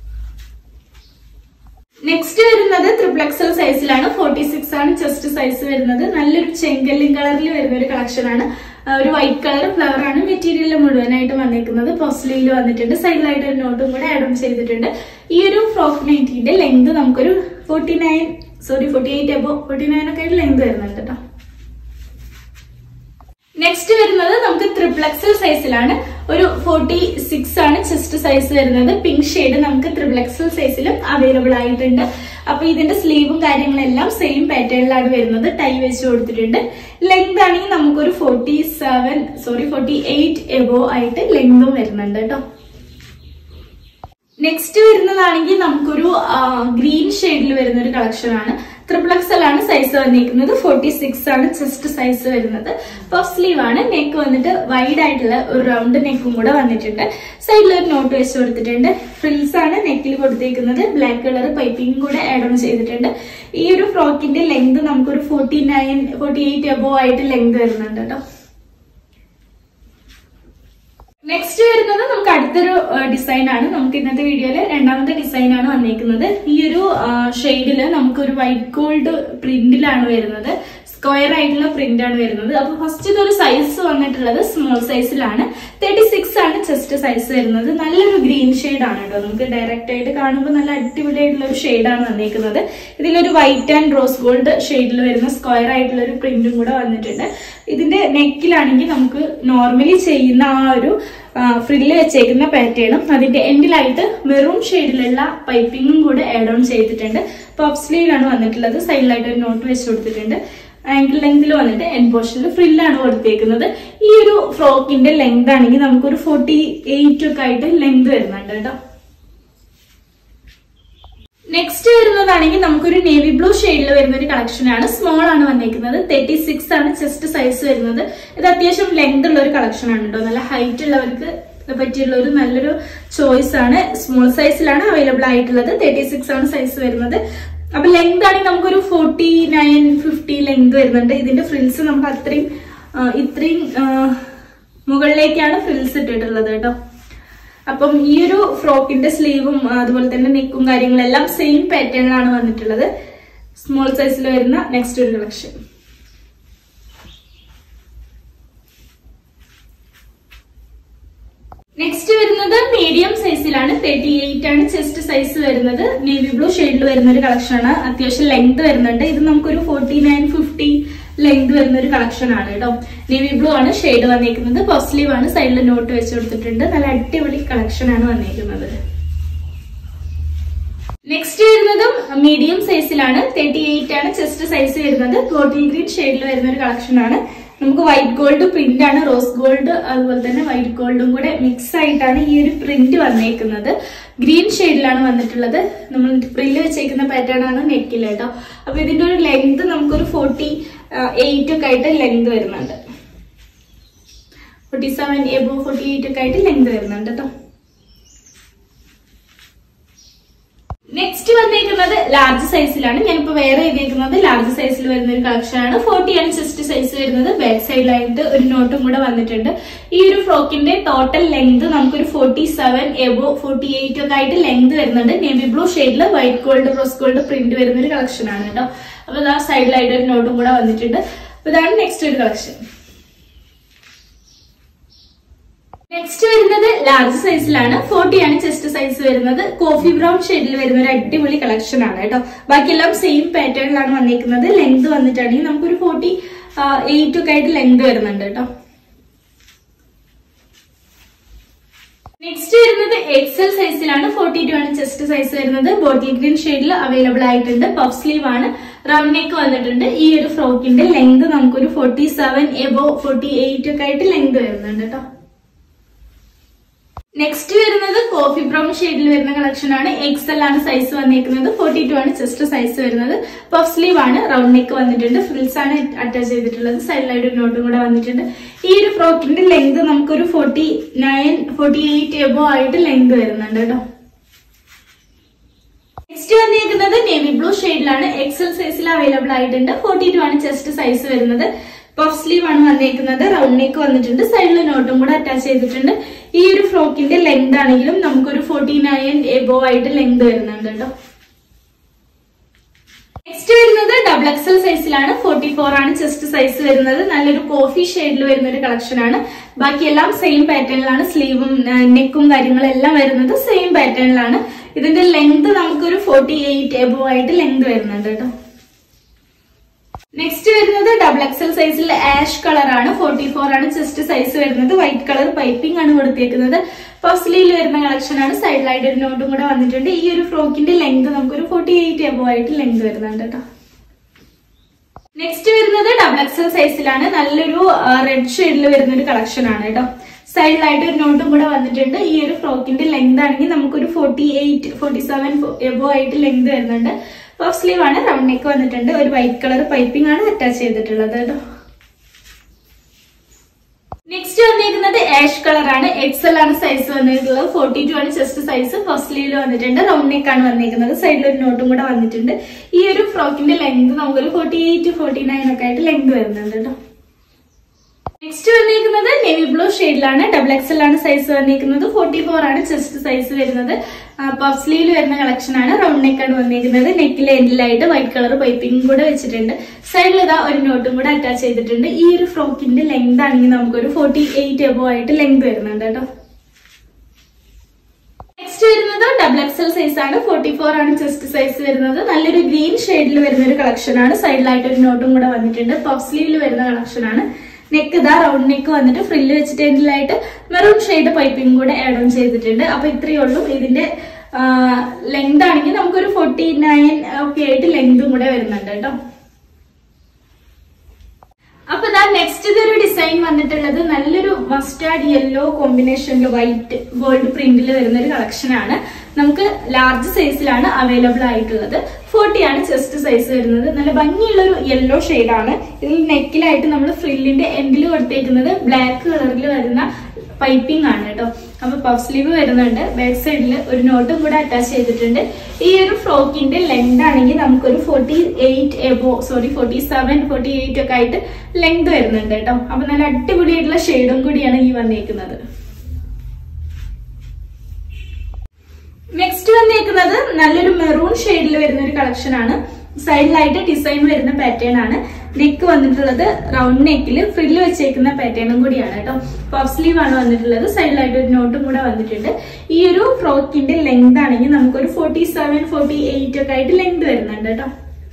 നെക്സ്റ്റ് വരുന്നത് ട്രിപ്പിൾ എക്സൽ സൈസിലാണ് ഫോർട്ടി സിക്സ് ആണ് ചെസ്റ്റ് സൈസ് വരുന്നത് നല്ലൊരു ചെങ്കല്ലിൻ കളറിൽ വരുന്ന ഒരു കളക്ഷൻ ആണ് ആ, ഒരു വൈറ്റ് കളർ ഫ്ലവർ ആണ് മെറ്റീരിയൽ മുഴുവനായിട്ട് വന്നിരിക്കുന്നത് പൊസ്ലിയിൽ വന്നിട്ടുണ്ട് സൈഡിലായിട്ട് ഒരു നോട്ടും കൂടെ ആഡ് ഓൺ ചെയ്തിട്ടുണ്ട് ഈ ഒരു ഫ്രോക്ക് നൈറ്റിന്റെ ലെങ്ത് നമുക്കൊരു forty nine sorry forty eight above forty nine ഒക്കെ ആയിട്ട് ലെങ്ത് വരുന്നുണ്ട് കേട്ടോ നെക്സ്റ്റ് വരുന്നത് നമുക്ക് ത്രിപ്ലക്സൽ സൈസിലാണ് ഒരു ഫോർട്ടി സിക്സ് ആണ് ചെസ്റ്റ് സൈസ് വരുന്നത് പിങ്ക് ഷെയ്ഡ് നമുക്ക് ത്രിപ്ലക്സൽ സൈസിലും അവൈലബിൾ ആയിട്ടുണ്ട് അപ്പൊ ഇതിന്റെ സ്ലീവും കാര്യങ്ങളെല്ലാം സെയിം പാറ്റേണിലാണ് വരുന്നത് ടൈ വെച്ച് കൊടുത്തിട്ടുണ്ട് ലെങ്ത് ആണെങ്കിൽ നമുക്കൊരു forty seven sorry forty eight above ആയിട്ട് ലെങ്തും വരുന്നുണ്ട് കേട്ടോ നെക്സ്റ്റ് വരുന്നതാണെങ്കിൽ നമുക്കൊരു ഗ്രീൻ ഷെയ്ഡിൽ വരുന്ന ഒരു കളക്ഷൻ ആണ് ട്രിപ്പിൾ എക്സൽ ആണ് സൈസ് വന്നിരിക്കുന്നത് ഫോർട്ടി സിക്സ് ആണ് ചെസ്റ്റ് സൈസ് വരുന്നത് പഫ് സ്ലീവ് ആണ് നെക്ക് വന്നിട്ട് വൈഡ് ആയിട്ടുള്ള ഒരു റൗണ്ട് നെക്കും കൂടെ വന്നിട്ടുണ്ട് സൈഡിൽ ഒരു നോട്ട് വെച്ച് കൊടുത്തിട്ടുണ്ട് ഫ്രിൽസ് ആണ് നെക്കിൽ കൊടുത്തേക്കുന്നത് ബ്ലാക്ക് കളർ പൈപ്പിംഗ് കൂടെ ആഡ് ഓൺ ചെയ്തിട്ടുണ്ട് ഈ ഒരു ഫ്രോക്കിന്റെ ലെങ്ത് നമുക്കൊരു forty nine forty eight above ആയിട്ട് ലെങ്ത് വരുന്നുണ്ട് കേട്ടോ നെക്സ്റ്റ് വരുന്നത് നമുക്ക് അടുത്തൊരു ഡിസൈൻ ആണ് നമുക്ക് ഇന്നത്തെ വീഡിയോയില് രണ്ടാമത്തെ ഡിസൈൻ ആണ് വന്നേക്കുന്നത് ഈ ഒരു ഷെയ്ഡില് നമുക്കൊരു വൈറ്റ് ഗോൾഡ് പ്രിന്റിലാണ് വരുന്നത് സ്ക്വയർ ആയിട്ടുള്ള പ്രിന്റ് ആണ് വരുന്നത് അപ്പൊ ഫസ്റ്റ് ഇതൊരു സൈസ് വന്നിട്ടുള്ളത് സ്മോൾ സൈസിലാണ് തേർട്ടി സിക്സ് ആണ് ചെസ്റ്റ് സൈസ് വരുന്നത് നല്ലൊരു ഗ്രീൻ ഷെയ്ഡ് ആണ് കേട്ടോ നമുക്ക് ഡയറക്റ്റ് ആയിട്ട് കാണുമ്പോൾ നല്ല അടിപൊളിയായിട്ടുള്ള ഒരു ഷെയ്ഡാണ് വന്നേക്കുന്നത് ഇതിലൊരു വൈറ്റ് ആൻഡ് റോസ് ഗോൾഡ് ഷെയ്ഡിൽ വരുന്ന സ്ക്വയർ ആയിട്ടുള്ള ഒരു പ്രിന്റും കൂടെ വന്നിട്ടുണ്ട് ഇതിന്റെ നെക്കിലാണെങ്കിൽ നമുക്ക് നോർമലി ചെയ്യുന്ന ആ ഒരു ഫ്രില്ല് വെച്ചേക്കുന്ന പാറ്റേണും അതിന്റെ എൻഡിലായിട്ട് മെറൂൺ ഷെയ്ഡിലുള്ള പൈപ്പിങ്ങും കൂടെ ആഡ് ഓൺ ചെയ്തിട്ടുണ്ട് പഫ് സ്ലീവിലാണ് വന്നിട്ടുള്ളത് സൈഡിലായിട്ട് ഒരു നോട്ട് വെച്ച് കൊടുത്തിട്ടുണ്ട് ആങ്കിൾ ലെങ്തിൽ വന്നിട്ട് എൻ പോർഷനിൽ ഫ്രില്ലാണ് കൊടുത്തേക്കുന്നത് ഈ ഒരു ഫ്രോക്കിന്റെ ലെങ്ത് ആണെങ്കിൽ നമുക്കൊരു ഫോർട്ടി എയ്റ്റ് ഒക്കെ ആയിട്ട് ലെങ്ത് വരുന്നുണ്ട് കേട്ടോ നെക്സ്റ്റ് വരുന്നതാണെങ്കിൽ നമുക്കൊരു നേവി ബ്ലൂ ഷെയ്ഡിൽ വരുന്ന ഒരു കളക്ഷൻ ആണ് സ്മോൾ ആണ് വന്നേക്കുന്നത് തേർട്ടി സിക്സ് ആണ് ചെസ്റ്റ് സൈസ് വരുന്നത് ഇത് അത്യാവശ്യം ലെങ്ത് ഉള്ള ഒരു കളക്ഷൻ ആണ് കേട്ടോ നല്ല ഹൈറ്റ് ഉള്ളവർക്ക് പറ്റിയുള്ള ഒരു നല്ലൊരു ചോയ്സ് ആണ് സ്മോൾ സൈസിലാണ് അവൈലബിൾ ആയിട്ടുള്ളത് തേർട്ടി സിക്സ് ആണ് സൈസ് വരുന്നത് അപ്പൊ ലെങ്ത് ആണെങ്കിൽ നമുക്കൊരു ഫോർട്ടി നയൻ ഫിഫ്റ്റി ലെങ്ത് വരുന്നുണ്ട് ഇതിന്റെ ഫ്രിൽസ് നമുക്ക് അത്രയും ഇത്രയും മുകളിലേക്കാണ് ഫ്രിൽസ് ഇട്ടിട്ടുള്ളത് കേട്ടോ അപ്പം ഈ ഒരു ഫ്രോക്കിന്റെ സ്ലീവും അതുപോലെ തന്നെ നെക്കും കാര്യങ്ങളെല്ലാം സെയിം പാറ്റേണിലാണ് വന്നിട്ടുള്ളത് സ്മോൾ സൈസിൽ വരുന്ന നെക്സ്റ്റ് ഒരു കളക്ഷൻ നെക്സ്റ്റ് വരുന്നത് മീഡിയം സൈസിലാണ് തേർട്ടി എയ്റ്റ് ആണ് ചെസ്റ്റ് സൈസ് വരുന്നത് നേവി ബ്ലൂ ഷെയ്ഡിൽ വരുന്ന ഒരു കളക്ഷൻ ആണ് അത്യാവശ്യം ലെങ്ത് വരുന്നുണ്ട് ഇത് നമുക്കൊരു ഫോർട്ടി നയൻ ഫിഫ്റ്റി ലെങ്ത് വരുന്ന ഒരു കളക്ഷൻ ആണ് കേട്ടോ നേവി ബ്ലൂ ആണ് ഷെയ്ഡ് വന്നേക്കുന്നത് പോസ്ലീവ് ആണ് സൈഡിൽ നോട്ട് വെച്ച് കൊടുത്തിട്ടുണ്ട് നല്ല അടിപൊളി കളക്ഷൻ ആണ് വന്നേക്കുന്നത് നെക്സ്റ്റ് വരുന്നതും മീഡിയം സൈസിലാണ് തേർട്ടി എയ്റ്റ് ആണ് ചെസ്റ്റ് സൈസ് വരുന്നത് ബോട്ടിൽ ഗ്രീൻ ഷെയ്ഡിൽ വരുന്ന ഒരു കളക്ഷൻ ആണ് നമുക്ക് വൈറ്റ് ഗോൾഡ് പ്രിന്റ് ആണ് റോസ് ഗോൾഡ് അതുപോലെ തന്നെ വൈറ്റ് ഗോൾഡും കൂടെ മിക്സ് ആയിട്ടാണ് ഈ ഒരു പ്രിന്റ് വന്നേക്കുന്നത് ഗ്രീൻ ഷെയ്ഡിലാണ് വന്നിട്ടുള്ളത് നമ്മൾ പ്രില്ല് വെച്ചേക്കുന്ന പാറ്റേൺ ആണ് നെക്കിൽ കേട്ടോ അപ്പൊ ഇതിന്റെ ഒരു ലെങ്ത് നമുക്കൊരു ഫോർട്ടി എയ്റ്റ് ഒക്കെ ആയിട്ട് ലെങ്ത് വരുന്നുണ്ട് forty seven above forty eight ഒക്കെ ആയിട്ട് ലെങ്ത് വരുന്നുണ്ട് കേട്ടോ നെക്സ്റ്റ് വന്നേക്കുന്നത് ലാർജ് സൈസിലാണ് ഞാനിപ്പോ വേറെ ചെയ്തേക്കുന്നത് ലാർജ് സൈസിൽ വരുന്ന ഒരു കളക്ഷൻ ആണ് ഫോർട്ടി ആണ് ചെസ്റ്റ് സൈസ് വരുന്നത് ബാക്ക് സൈഡിലായിട്ട് ഒരു നോട്ടും കൂടെ വന്നിട്ടുണ്ട് ഈ ഒരു ഫ്രോക്കിന്റെ ടോട്ടൽ ലെങ്ത് നമുക്കൊരു forty seven above forty eight ഒക്കെ ആയിട്ട് ലെങ്ത് വരുന്നുണ്ട് നേവി ബ്ലൂ ഷെയ്ഡിൽ white gold rose gold print വരുന്ന ഒരു കളക്ഷൻ ആണ് കേട്ടോ അപ്പൊ ഇതാ സൈഡിലായിട്ട് ഒരു നോട്ടും കൂടെ വന്നിട്ടുണ്ട് അപ്പൊ ഇതാണ് നെക്സ്റ്റ് ഒരു കളക്ഷൻ നെക്സ്റ്റ് വരുന്നത് ലാർജ് സൈസിലാണ് ഫോർട്ടി ആണ് ചെസ്റ്റ് സൈസ് വരുന്നത് കോഫി ബ്രൗൺ ഷെയ്ഡിൽ വരുന്ന ഒരു അടിപൊളി കളക്ഷൻ ആണ് കേട്ടോ ബാക്കിയെല്ലാം സെയിം പാറ്റേണിലാണ് വന്നിരിക്കുന്നത് ലെങ്ത് വന്നിട്ടാണെങ്കിൽ നമുക്കൊരു ഫോർട്ടി എയ്റ്റ് ഒക്കെ ആയിട്ട് ലെങ്ത് വരുന്നുണ്ട് കേട്ടോ നെക്സ്റ്റ് വരുന്നത് എക്സൽ സൈസിലാണ് ഫോർട്ടി ടു ആണ് ചെസ്റ്റ് സൈസ് വരുന്നത് ബോട്ടിൽ ഗ്രീൻ ഷെയ്ഡിൽ അവൈലബിൾ ആയിട്ടുണ്ട് പഫ് സ്ലീവ് ആണ് റൗണ്ട് നെക്ക് വന്നിട്ടുണ്ട് ഈ ഒരു ഫ്രോക്കിന്റെ ലെങ്ത് നമുക്കൊരു forty seven above forty eight ഒക്കെ ആയിട്ട് ലെങ്ത് വരുന്നുണ്ട് കേട്ടോ നെക്സ്റ്റ് വരുന്നത് കോഫി ബ്രൗൺ ഷെയ്ഡിൽ വരുന്ന കളക്ഷൻ ആണ് എക്സൽ ആണ് സൈസ് വന്നിരിക്കുന്നത് ഫോർട്ടി ടു ആണ് ചെസ്റ്റ് സൈസ് വരുന്നത് പഫ് സ്ലീവ് ആണ് റൗണ്ട് നെക്ക് വന്നിട്ടുണ്ട് ഫ്രിൽസ് ആണ് അറ്റാച്ച് ചെയ്തിട്ടുള്ളത് സൈഡിലായിട്ട് ഒരു നോട്ടും കൂടെ വന്നിട്ടുണ്ട് ഈ ഒരു ഫ്രോക്കിന്റെ ലെങ്ത് നമുക്കൊരു forty nine forty eight above ആയിട്ട് ലെങ്ത് വരുന്നുണ്ട് കേട്ടോ നെക്സ്റ്റ് വന്നിരിക്കുന്നത് നേവി ബ്ലൂ ഷെയ്ഡിലാണ് എക്സൽ സൈസിൽ അവൈലബിൾ ആയിട്ടുണ്ട് ഫോർട്ടി ടു ആണ് ചെസ്റ്റ് സൈസ് വരുന്നത് പഫ് സ്ലീവ് ആണ് വന്നിരിക്കുന്നത് റൗണ്ട് നെക്ക് വന്നിട്ടുണ്ട് സൈഡിൽ നോട്ടും കൂടെ അറ്റാച്ച് ചെയ്തിട്ടുണ്ട് ഈ ഒരു ഫ്രോക്കിന്റെ ലെങ്ത് ആണെങ്കിലും നമുക്കൊരു ഫോർട്ടി നയൻ എബോ ആയിട്ട് ലെങ്ത് വരുന്നുണ്ട് കേട്ടോ നെക്സ്റ്റ് വരുന്നത് ഡബിൾ എക്സൽ സൈസിലാണ് ഫോർട്ടി ഫോർ ആണ് ചെസ്റ്റ് സൈസ് വരുന്നത് നല്ലൊരു കോഫി ഷെയ്ഡിൽ വരുന്ന ഒരു കളക്ഷൻ ആണ് ബാക്കിയെല്ലാം സെയിം പാറ്റേണിലാണ് സ്ലീവും നെക്കും കാര്യങ്ങളും എല്ലാം വരുന്നത് സെയിം പാറ്റേണിലാണ് ഇതിന്റെ ലെങ്ത് നമുക്കൊരു ഫോർട്ടി എയ്റ്റ് എബോ ആയിട്ട് ലെങ്ത് വരുന്നുണ്ട് കേട്ടോ നെക്സ്റ്റ് വരുന്നത് ഡബിൾ എക്സൽ സൈസിൽ ആഷ് കളർ ആണ് ഫോർട്ടി ഫോർ ആണ് ചെസ്റ്റ് സൈസ് വരുന്നത് വൈറ്റ് കളർ പൈപ്പിംഗ് ആണ് കൊടുത്തേക്കുന്നത് പഫ്സ്ലിയിൽ വരുന്ന കളക്ഷൻ ആണ് സൈഡിലായിട്ട് ഒരു നോട്ടും കൂടെ വന്നിട്ടുണ്ട് ഈ ഒരു ഫ്രോക്കിന്റെ ലെങ്ത് നമുക്കൊരു ഫോർട്ടി എയ്റ്റ് എബോ ആയിട്ട് ലെങ്ത് വരുന്നുണ്ട് കേട്ടോ നെക്സ്റ്റ് വരുന്നത് ഡബിൾ എക്സൽ സൈസിലാണ് നല്ലൊരു റെഡ് ഷെയ്ഡിൽ വരുന്ന ഒരു കളക്ഷൻ ആണ് കേട്ടോ സൈഡിലായിട്ട് ഒരു നോട്ടും കൂടെ വന്നിട്ടുണ്ട് ഈ ഒരു ഫ്രോക്കിന്റെ ലെങ്ത് ആണെങ്കിൽ നമുക്കൊരു forty eight forty seven above ആയിട്ട് ലെങ്ത് വരുന്നുണ്ട് പഫ് സ്ലീവ് ആണ് റൗണ്ട് നെക്ക് വന്നിട്ടുണ്ട് ഒരു വൈറ്റ് കളർ പൈപ്പിംഗ് ആണ് അറ്റാച്ച് ചെയ്തിട്ടുള്ളത് കേട്ടോ നെക്സ്റ്റ് വന്നിരിക്കുന്നത് ആഷ് കളർ ആണ് എക്സൽ ആണ് സൈസ് വന്നിട്ടുള്ളത് ഫോർട്ടി ടു ആണ് ചെസ്റ്റ് സൈസ് ഫസ്റ്റ് ലീവിൽ വന്നിട്ടുണ്ട് റൗണ്ട് നെക്ക് ആണ് വന്നിരിക്കുന്നത് സൈഡിൽ ഒരു നോട്ടും കൂടെ വന്നിട്ടുണ്ട് ഈ ഒരു ഫ്രോക്കിന്റെ ലെങ്ത് നമുക്കൊരു ഫോർട്ടി എയ്റ്റ് ഫോർട്ടി നയൻ ഒക്കെ ആയിട്ട് ലെങ്ത് വരുന്നുണ്ട് കേട്ടോ നെക്സ്റ്റ് വന്നിരിക്കുന്നത് നേവി ബ്ലൂ ഷെയ്ഡിലാണ് ഡബിൾ എക്സൽ ആണ് സൈസ് വന്നിരിക്കുന്നത് ഫോർട്ടി ഫോർ ആണ് ചെസ്റ്റ് സൈസ് വരുന്നത് പഫ് സ്ലീവിൽ വരുന്ന കളക്ഷൻ ആണ് റൗണ്ട് നെക്ക് ആണ് വന്നിരിക്കുന്നത് നെക്കിലെ എൻഡിലായിട്ട് വൈറ്റ് കളർ പൈപ്പിംഗ് കൂടെ വെച്ചിട്ടുണ്ട് സൈഡിൽ ഇതാ ഒരു നോട്ടും കൂടെ അറ്റാച്ച് ചെയ്തിട്ടുണ്ട് ഈ ഒരു ഫ്രോക്കിന്റെ ലെങ്ത് ആണെങ്കിൽ നമുക്കൊരു ഫോർട്ടി എയ്റ്റ് എബോ ആയിട്ട് ലെങ്ത് വരുന്നുണ്ട് കേട്ടോ നെക്സ്റ്റ് വരുന്നത് ഡബിൾ എക്സൽ സൈസ് ആണ് ഫോർട്ടി ഫോർ ആണ് ചെസ്റ്റ് സൈസ് വരുന്നത് നല്ലൊരു ഗ്രീൻ ഷെയ്ഡിൽ വരുന്ന ഒരു കളക്ഷൻ ആണ് സൈഡിലായിട്ട് ഒരു നോട്ടും കൂടെ വന്നിട്ടുണ്ട് പഫ് സ്ലീവിൽ വരുന്ന കളക്ഷൻ ആണ് നെക്ക് ഇതാ റൗണ്ട് നെക്ക് വന്നിട്ട് ഫ്രില്ല് വെച്ചിട്ട് എൻഡിലായിട്ട് മെറൂൺ ഷെയ്ഡ് പൈപ്പിംഗ് കൂടെ ആഡ് ഓൺ ചെയ്തിട്ടുണ്ട് അപ്പൊ ഇത്രയേ ഉള്ളൂ ഇതിന്റെ ലെങ്ത് ആണെങ്കിൽ നമുക്കൊരു ഫോർട്ടി നയൻ ഒക്കെ ആയിട്ട് ലെങ്തും കൂടെ വരുന്നുണ്ട് കേട്ടോ അപ്പൊ ഇതാ നെക്സ്റ്റ് ഇതൊരു ഡിസൈൻ വന്നിട്ടുള്ളത് നല്ലൊരു മസ്റ്റാർഡ് യെല്ലോ കോമ്പിനേഷനിൽ വൈറ്റ് ഗോൾഡ് പ്രിന്റിൽ വരുന്ന ഒരു കളക്ഷൻ ആണ് നമുക്ക് ലാർജ് സൈസിലാണ് അവൈലബിൾ ആയിട്ടുള്ളത് ഫോർട്ടി ആണ് ചെസ്റ്റ് സൈസ് വരുന്നത് നല്ല ഭംഗിയുള്ള ഒരു യെല്ലോ ആണ് ഇതിൽ നെക്കിലായിട്ട് നമ്മൾ ഫ്രില്ലിന്റെ എൻഡിൽ കൊടുത്തേക്കുന്നത് ബ്ലാക്ക് കളറിൽ വരുന്ന പൈപ്പിംഗ് ആണ് കേട്ടോ അപ്പൊ പഫ് സ്ലീവ് വരുന്നുണ്ട് ബാക്ക് സൈഡിൽ ഒരു നോട്ടും കൂടെ അറ്റാച്ച് ചെയ്തിട്ടുണ്ട് ഈ ഒരു ഫ്രോക്കിന്റെ ലെങ്ത് ആണെങ്കിൽ നമുക്കൊരു forty eight above sorry forty seven forty eight ഒക്കെ ആയിട്ട് ലെങ്ത് വരുന്നുണ്ട് കേട്ടോ അപ്പൊ നല്ല അടിപൊളിയായിട്ടുള്ള ഷെയ്ഡും കൂടിയാണ് ഈ വന്നേക്കുന്നത് നെക്സ്റ്റ് വന്നേക്കുന്നത് നല്ലൊരു മെറൂൺ ഷെയ്ഡിൽ വരുന്ന ഒരു കളക്ഷൻ ആണ് സൈഡിലായിട്ട് ഡിസൈൻ വരുന്ന പാറ്റേൺ ആണ് നെക്ക് വന്നിട്ടുള്ളത് റൗണ്ട് നെക്കിൽ ഫ്രില്ല് വെച്ചേക്കുന്ന പാറ്റേണും കൂടിയാണ് കേട്ടോ പഫ് സ്ലീവ് ആണ് വന്നിട്ടുള്ളത് സൈഡിലായിട്ട് ഒരു നോട്ടും കൂടെ വന്നിട്ടുണ്ട് ഈ ഒരു ഫ്രോക്കിന്റെ ലെങ്ത് ആണെങ്കിൽ നമുക്കൊരു ഫോർട്ടി സെവൻ ഫോർട്ടി എയ്റ്റ് ഒക്കെ ആയിട്ട് ലെങ്ത് വരുന്നുണ്ട് കേട്ടോ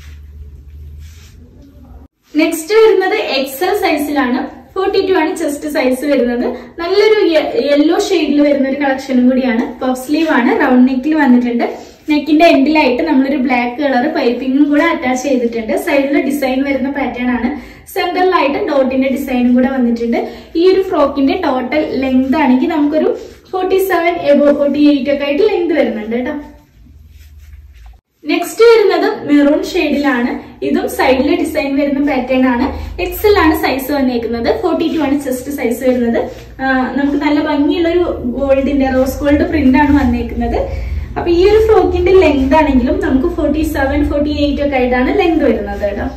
നെക്സ്റ്റ് വരുന്നത് എക്സൽ സൈസിലാണ് ഫോർട്ടി ടു ആണ് ചെസ്റ്റ് സൈസ് വരുന്നത് നല്ലൊരു യെല്ലോ ഷെയ്ഡിൽ വരുന്ന ഒരു കളക്ഷനും കൂടിയാണ് പഫ് സ്ലീവ് ആണ് റൗണ്ട് നെക്കിൽ വന്നിട്ടുണ്ട് നെക്കിന്റെ എൻഡിലായിട്ട് നമ്മളൊരു ബ്ലാക്ക് കളർ പൈപ്പിംഗും കൂടെ അറ്റാച്ച് ചെയ്തിട്ടുണ്ട് സൈഡിൽ ഡിസൈൻ വരുന്ന പാറ്റേൺ ആണ് സെന്ററിലായിട്ട് ഡോട്ടിന്റെ ഡിസൈനും കൂടെ വന്നിട്ടുണ്ട് ഈ ഒരു ഫ്രോക്കിന്റെ ടോട്ടൽ ലെങ്ത് ആണെങ്കിൽ നമുക്കൊരു forty seven above forty eight ഒക്കെ ആയിട്ട് ലെങ്ത് വരുന്നുണ്ട് കേട്ടോ നെക്സ്റ്റ് വരുന്നത് മെറൂൺ ഷെയ്ഡിലാണ് ഇതും സൈഡിൽ ഡിസൈൻ വരുന്ന പാറ്റേൺ ആണ് എക്സൽ ആണ് സൈസ് വന്നേക്കുന്നത് ഫോർട്ടി ടു ആണ് ചെസ്റ്റ് സൈസ് വരുന്നത് ആ, നമുക്ക് നല്ല ഭംഗിയുള്ള ഒരു ഗോൾഡിന്റെ റോസ് ഗോൾഡ് പ്രിന്റ് ആണ് വന്നേക്കുന്നത് അപ്പൊ ഈ ഒരു ഫ്രോക്കിന്റെ ലെങ്ത് ആണെങ്കിലും നമുക്ക് ഫോർട്ടി സെവൻ ഫോർട്ടി എയ്റ്റ് ഒക്കെ ആയിട്ടാണ് ലെങ്ത് വരുന്നത് കേട്ടോ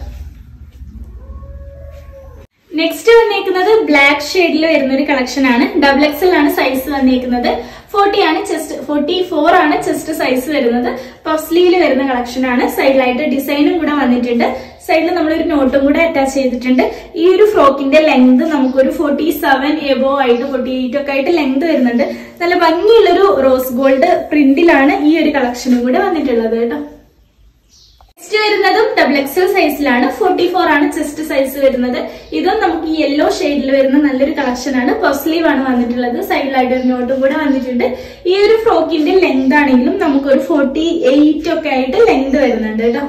നെക്സ്റ്റ് വന്നേക്കുന്നത് ബ്ലാക്ക് ഷെയ്ഡിൽ വരുന്ന ഒരു കളക്ഷൻ ആണ് ഡബിൾ എക്സൽ ആണ് സൈസ് വന്നേക്കുന്നത് ഫോർട്ടി ആണ് ചെസ്റ്റ് ഫോർട്ടി ഫോർ ആണ് ചെസ്റ്റ് സൈസ് വരുന്നത് പഫ് സ്ലീവിൽ വരുന്ന കളക്ഷൻ ആണ് സൈഡിലായിട്ട് ഡിസൈനും കൂടെ വന്നിട്ടുണ്ട് സൈഡിൽ നമ്മളൊരു നോട്ടും കൂടെ അറ്റാച്ച് ചെയ്തിട്ടുണ്ട് ഈ ഒരു ഫ്രോക്കിന്റെ ലെങ്ത് നമുക്കൊരു ഫോർട്ടി സെവൻ എബോ ആയിട്ട് ഫോർട്ടി എയ്റ്റ് ഒക്കെ ആയിട്ട് ലെങ്ത് വരുന്നുണ്ട് നല്ല ഭംഗിയുള്ളൊരു റോസ് ഗോൾഡ് പ്രിന്റിലാണ് ഈ ഒരു കളക്ഷനും കൂടെ വന്നിട്ടുള്ളത് കേട്ടോ നെക്സ്റ്റ് വരുന്നതും ഡബിൾ എക്സൽ സൈസിലാണ് ഫോർട്ടി ഫോർ ആണ് ചെസ്റ്റ് സൈസ് വരുന്നത് ഇതും നമുക്ക് യെല്ലോ ഷെയ്ഡിൽ വരുന്ന നല്ലൊരു കളക്ഷൻ ആണ് സ്ലീവ് ആണ് വന്നിട്ടുള്ളത് സൈഡിലായിട്ട് ഒരു നോട്ടും കൂടെ വന്നിട്ടുണ്ട് ഈ ഒരു ഫ്രോക്കിന്റെ ലെങ്ത് ആണെങ്കിലും നമുക്ക് ഒരു ഫോർട്ടി എയ്റ്റ് ഒക്കെ ആയിട്ട് ലെങ്ത് വരുന്നുണ്ട് കേട്ടോ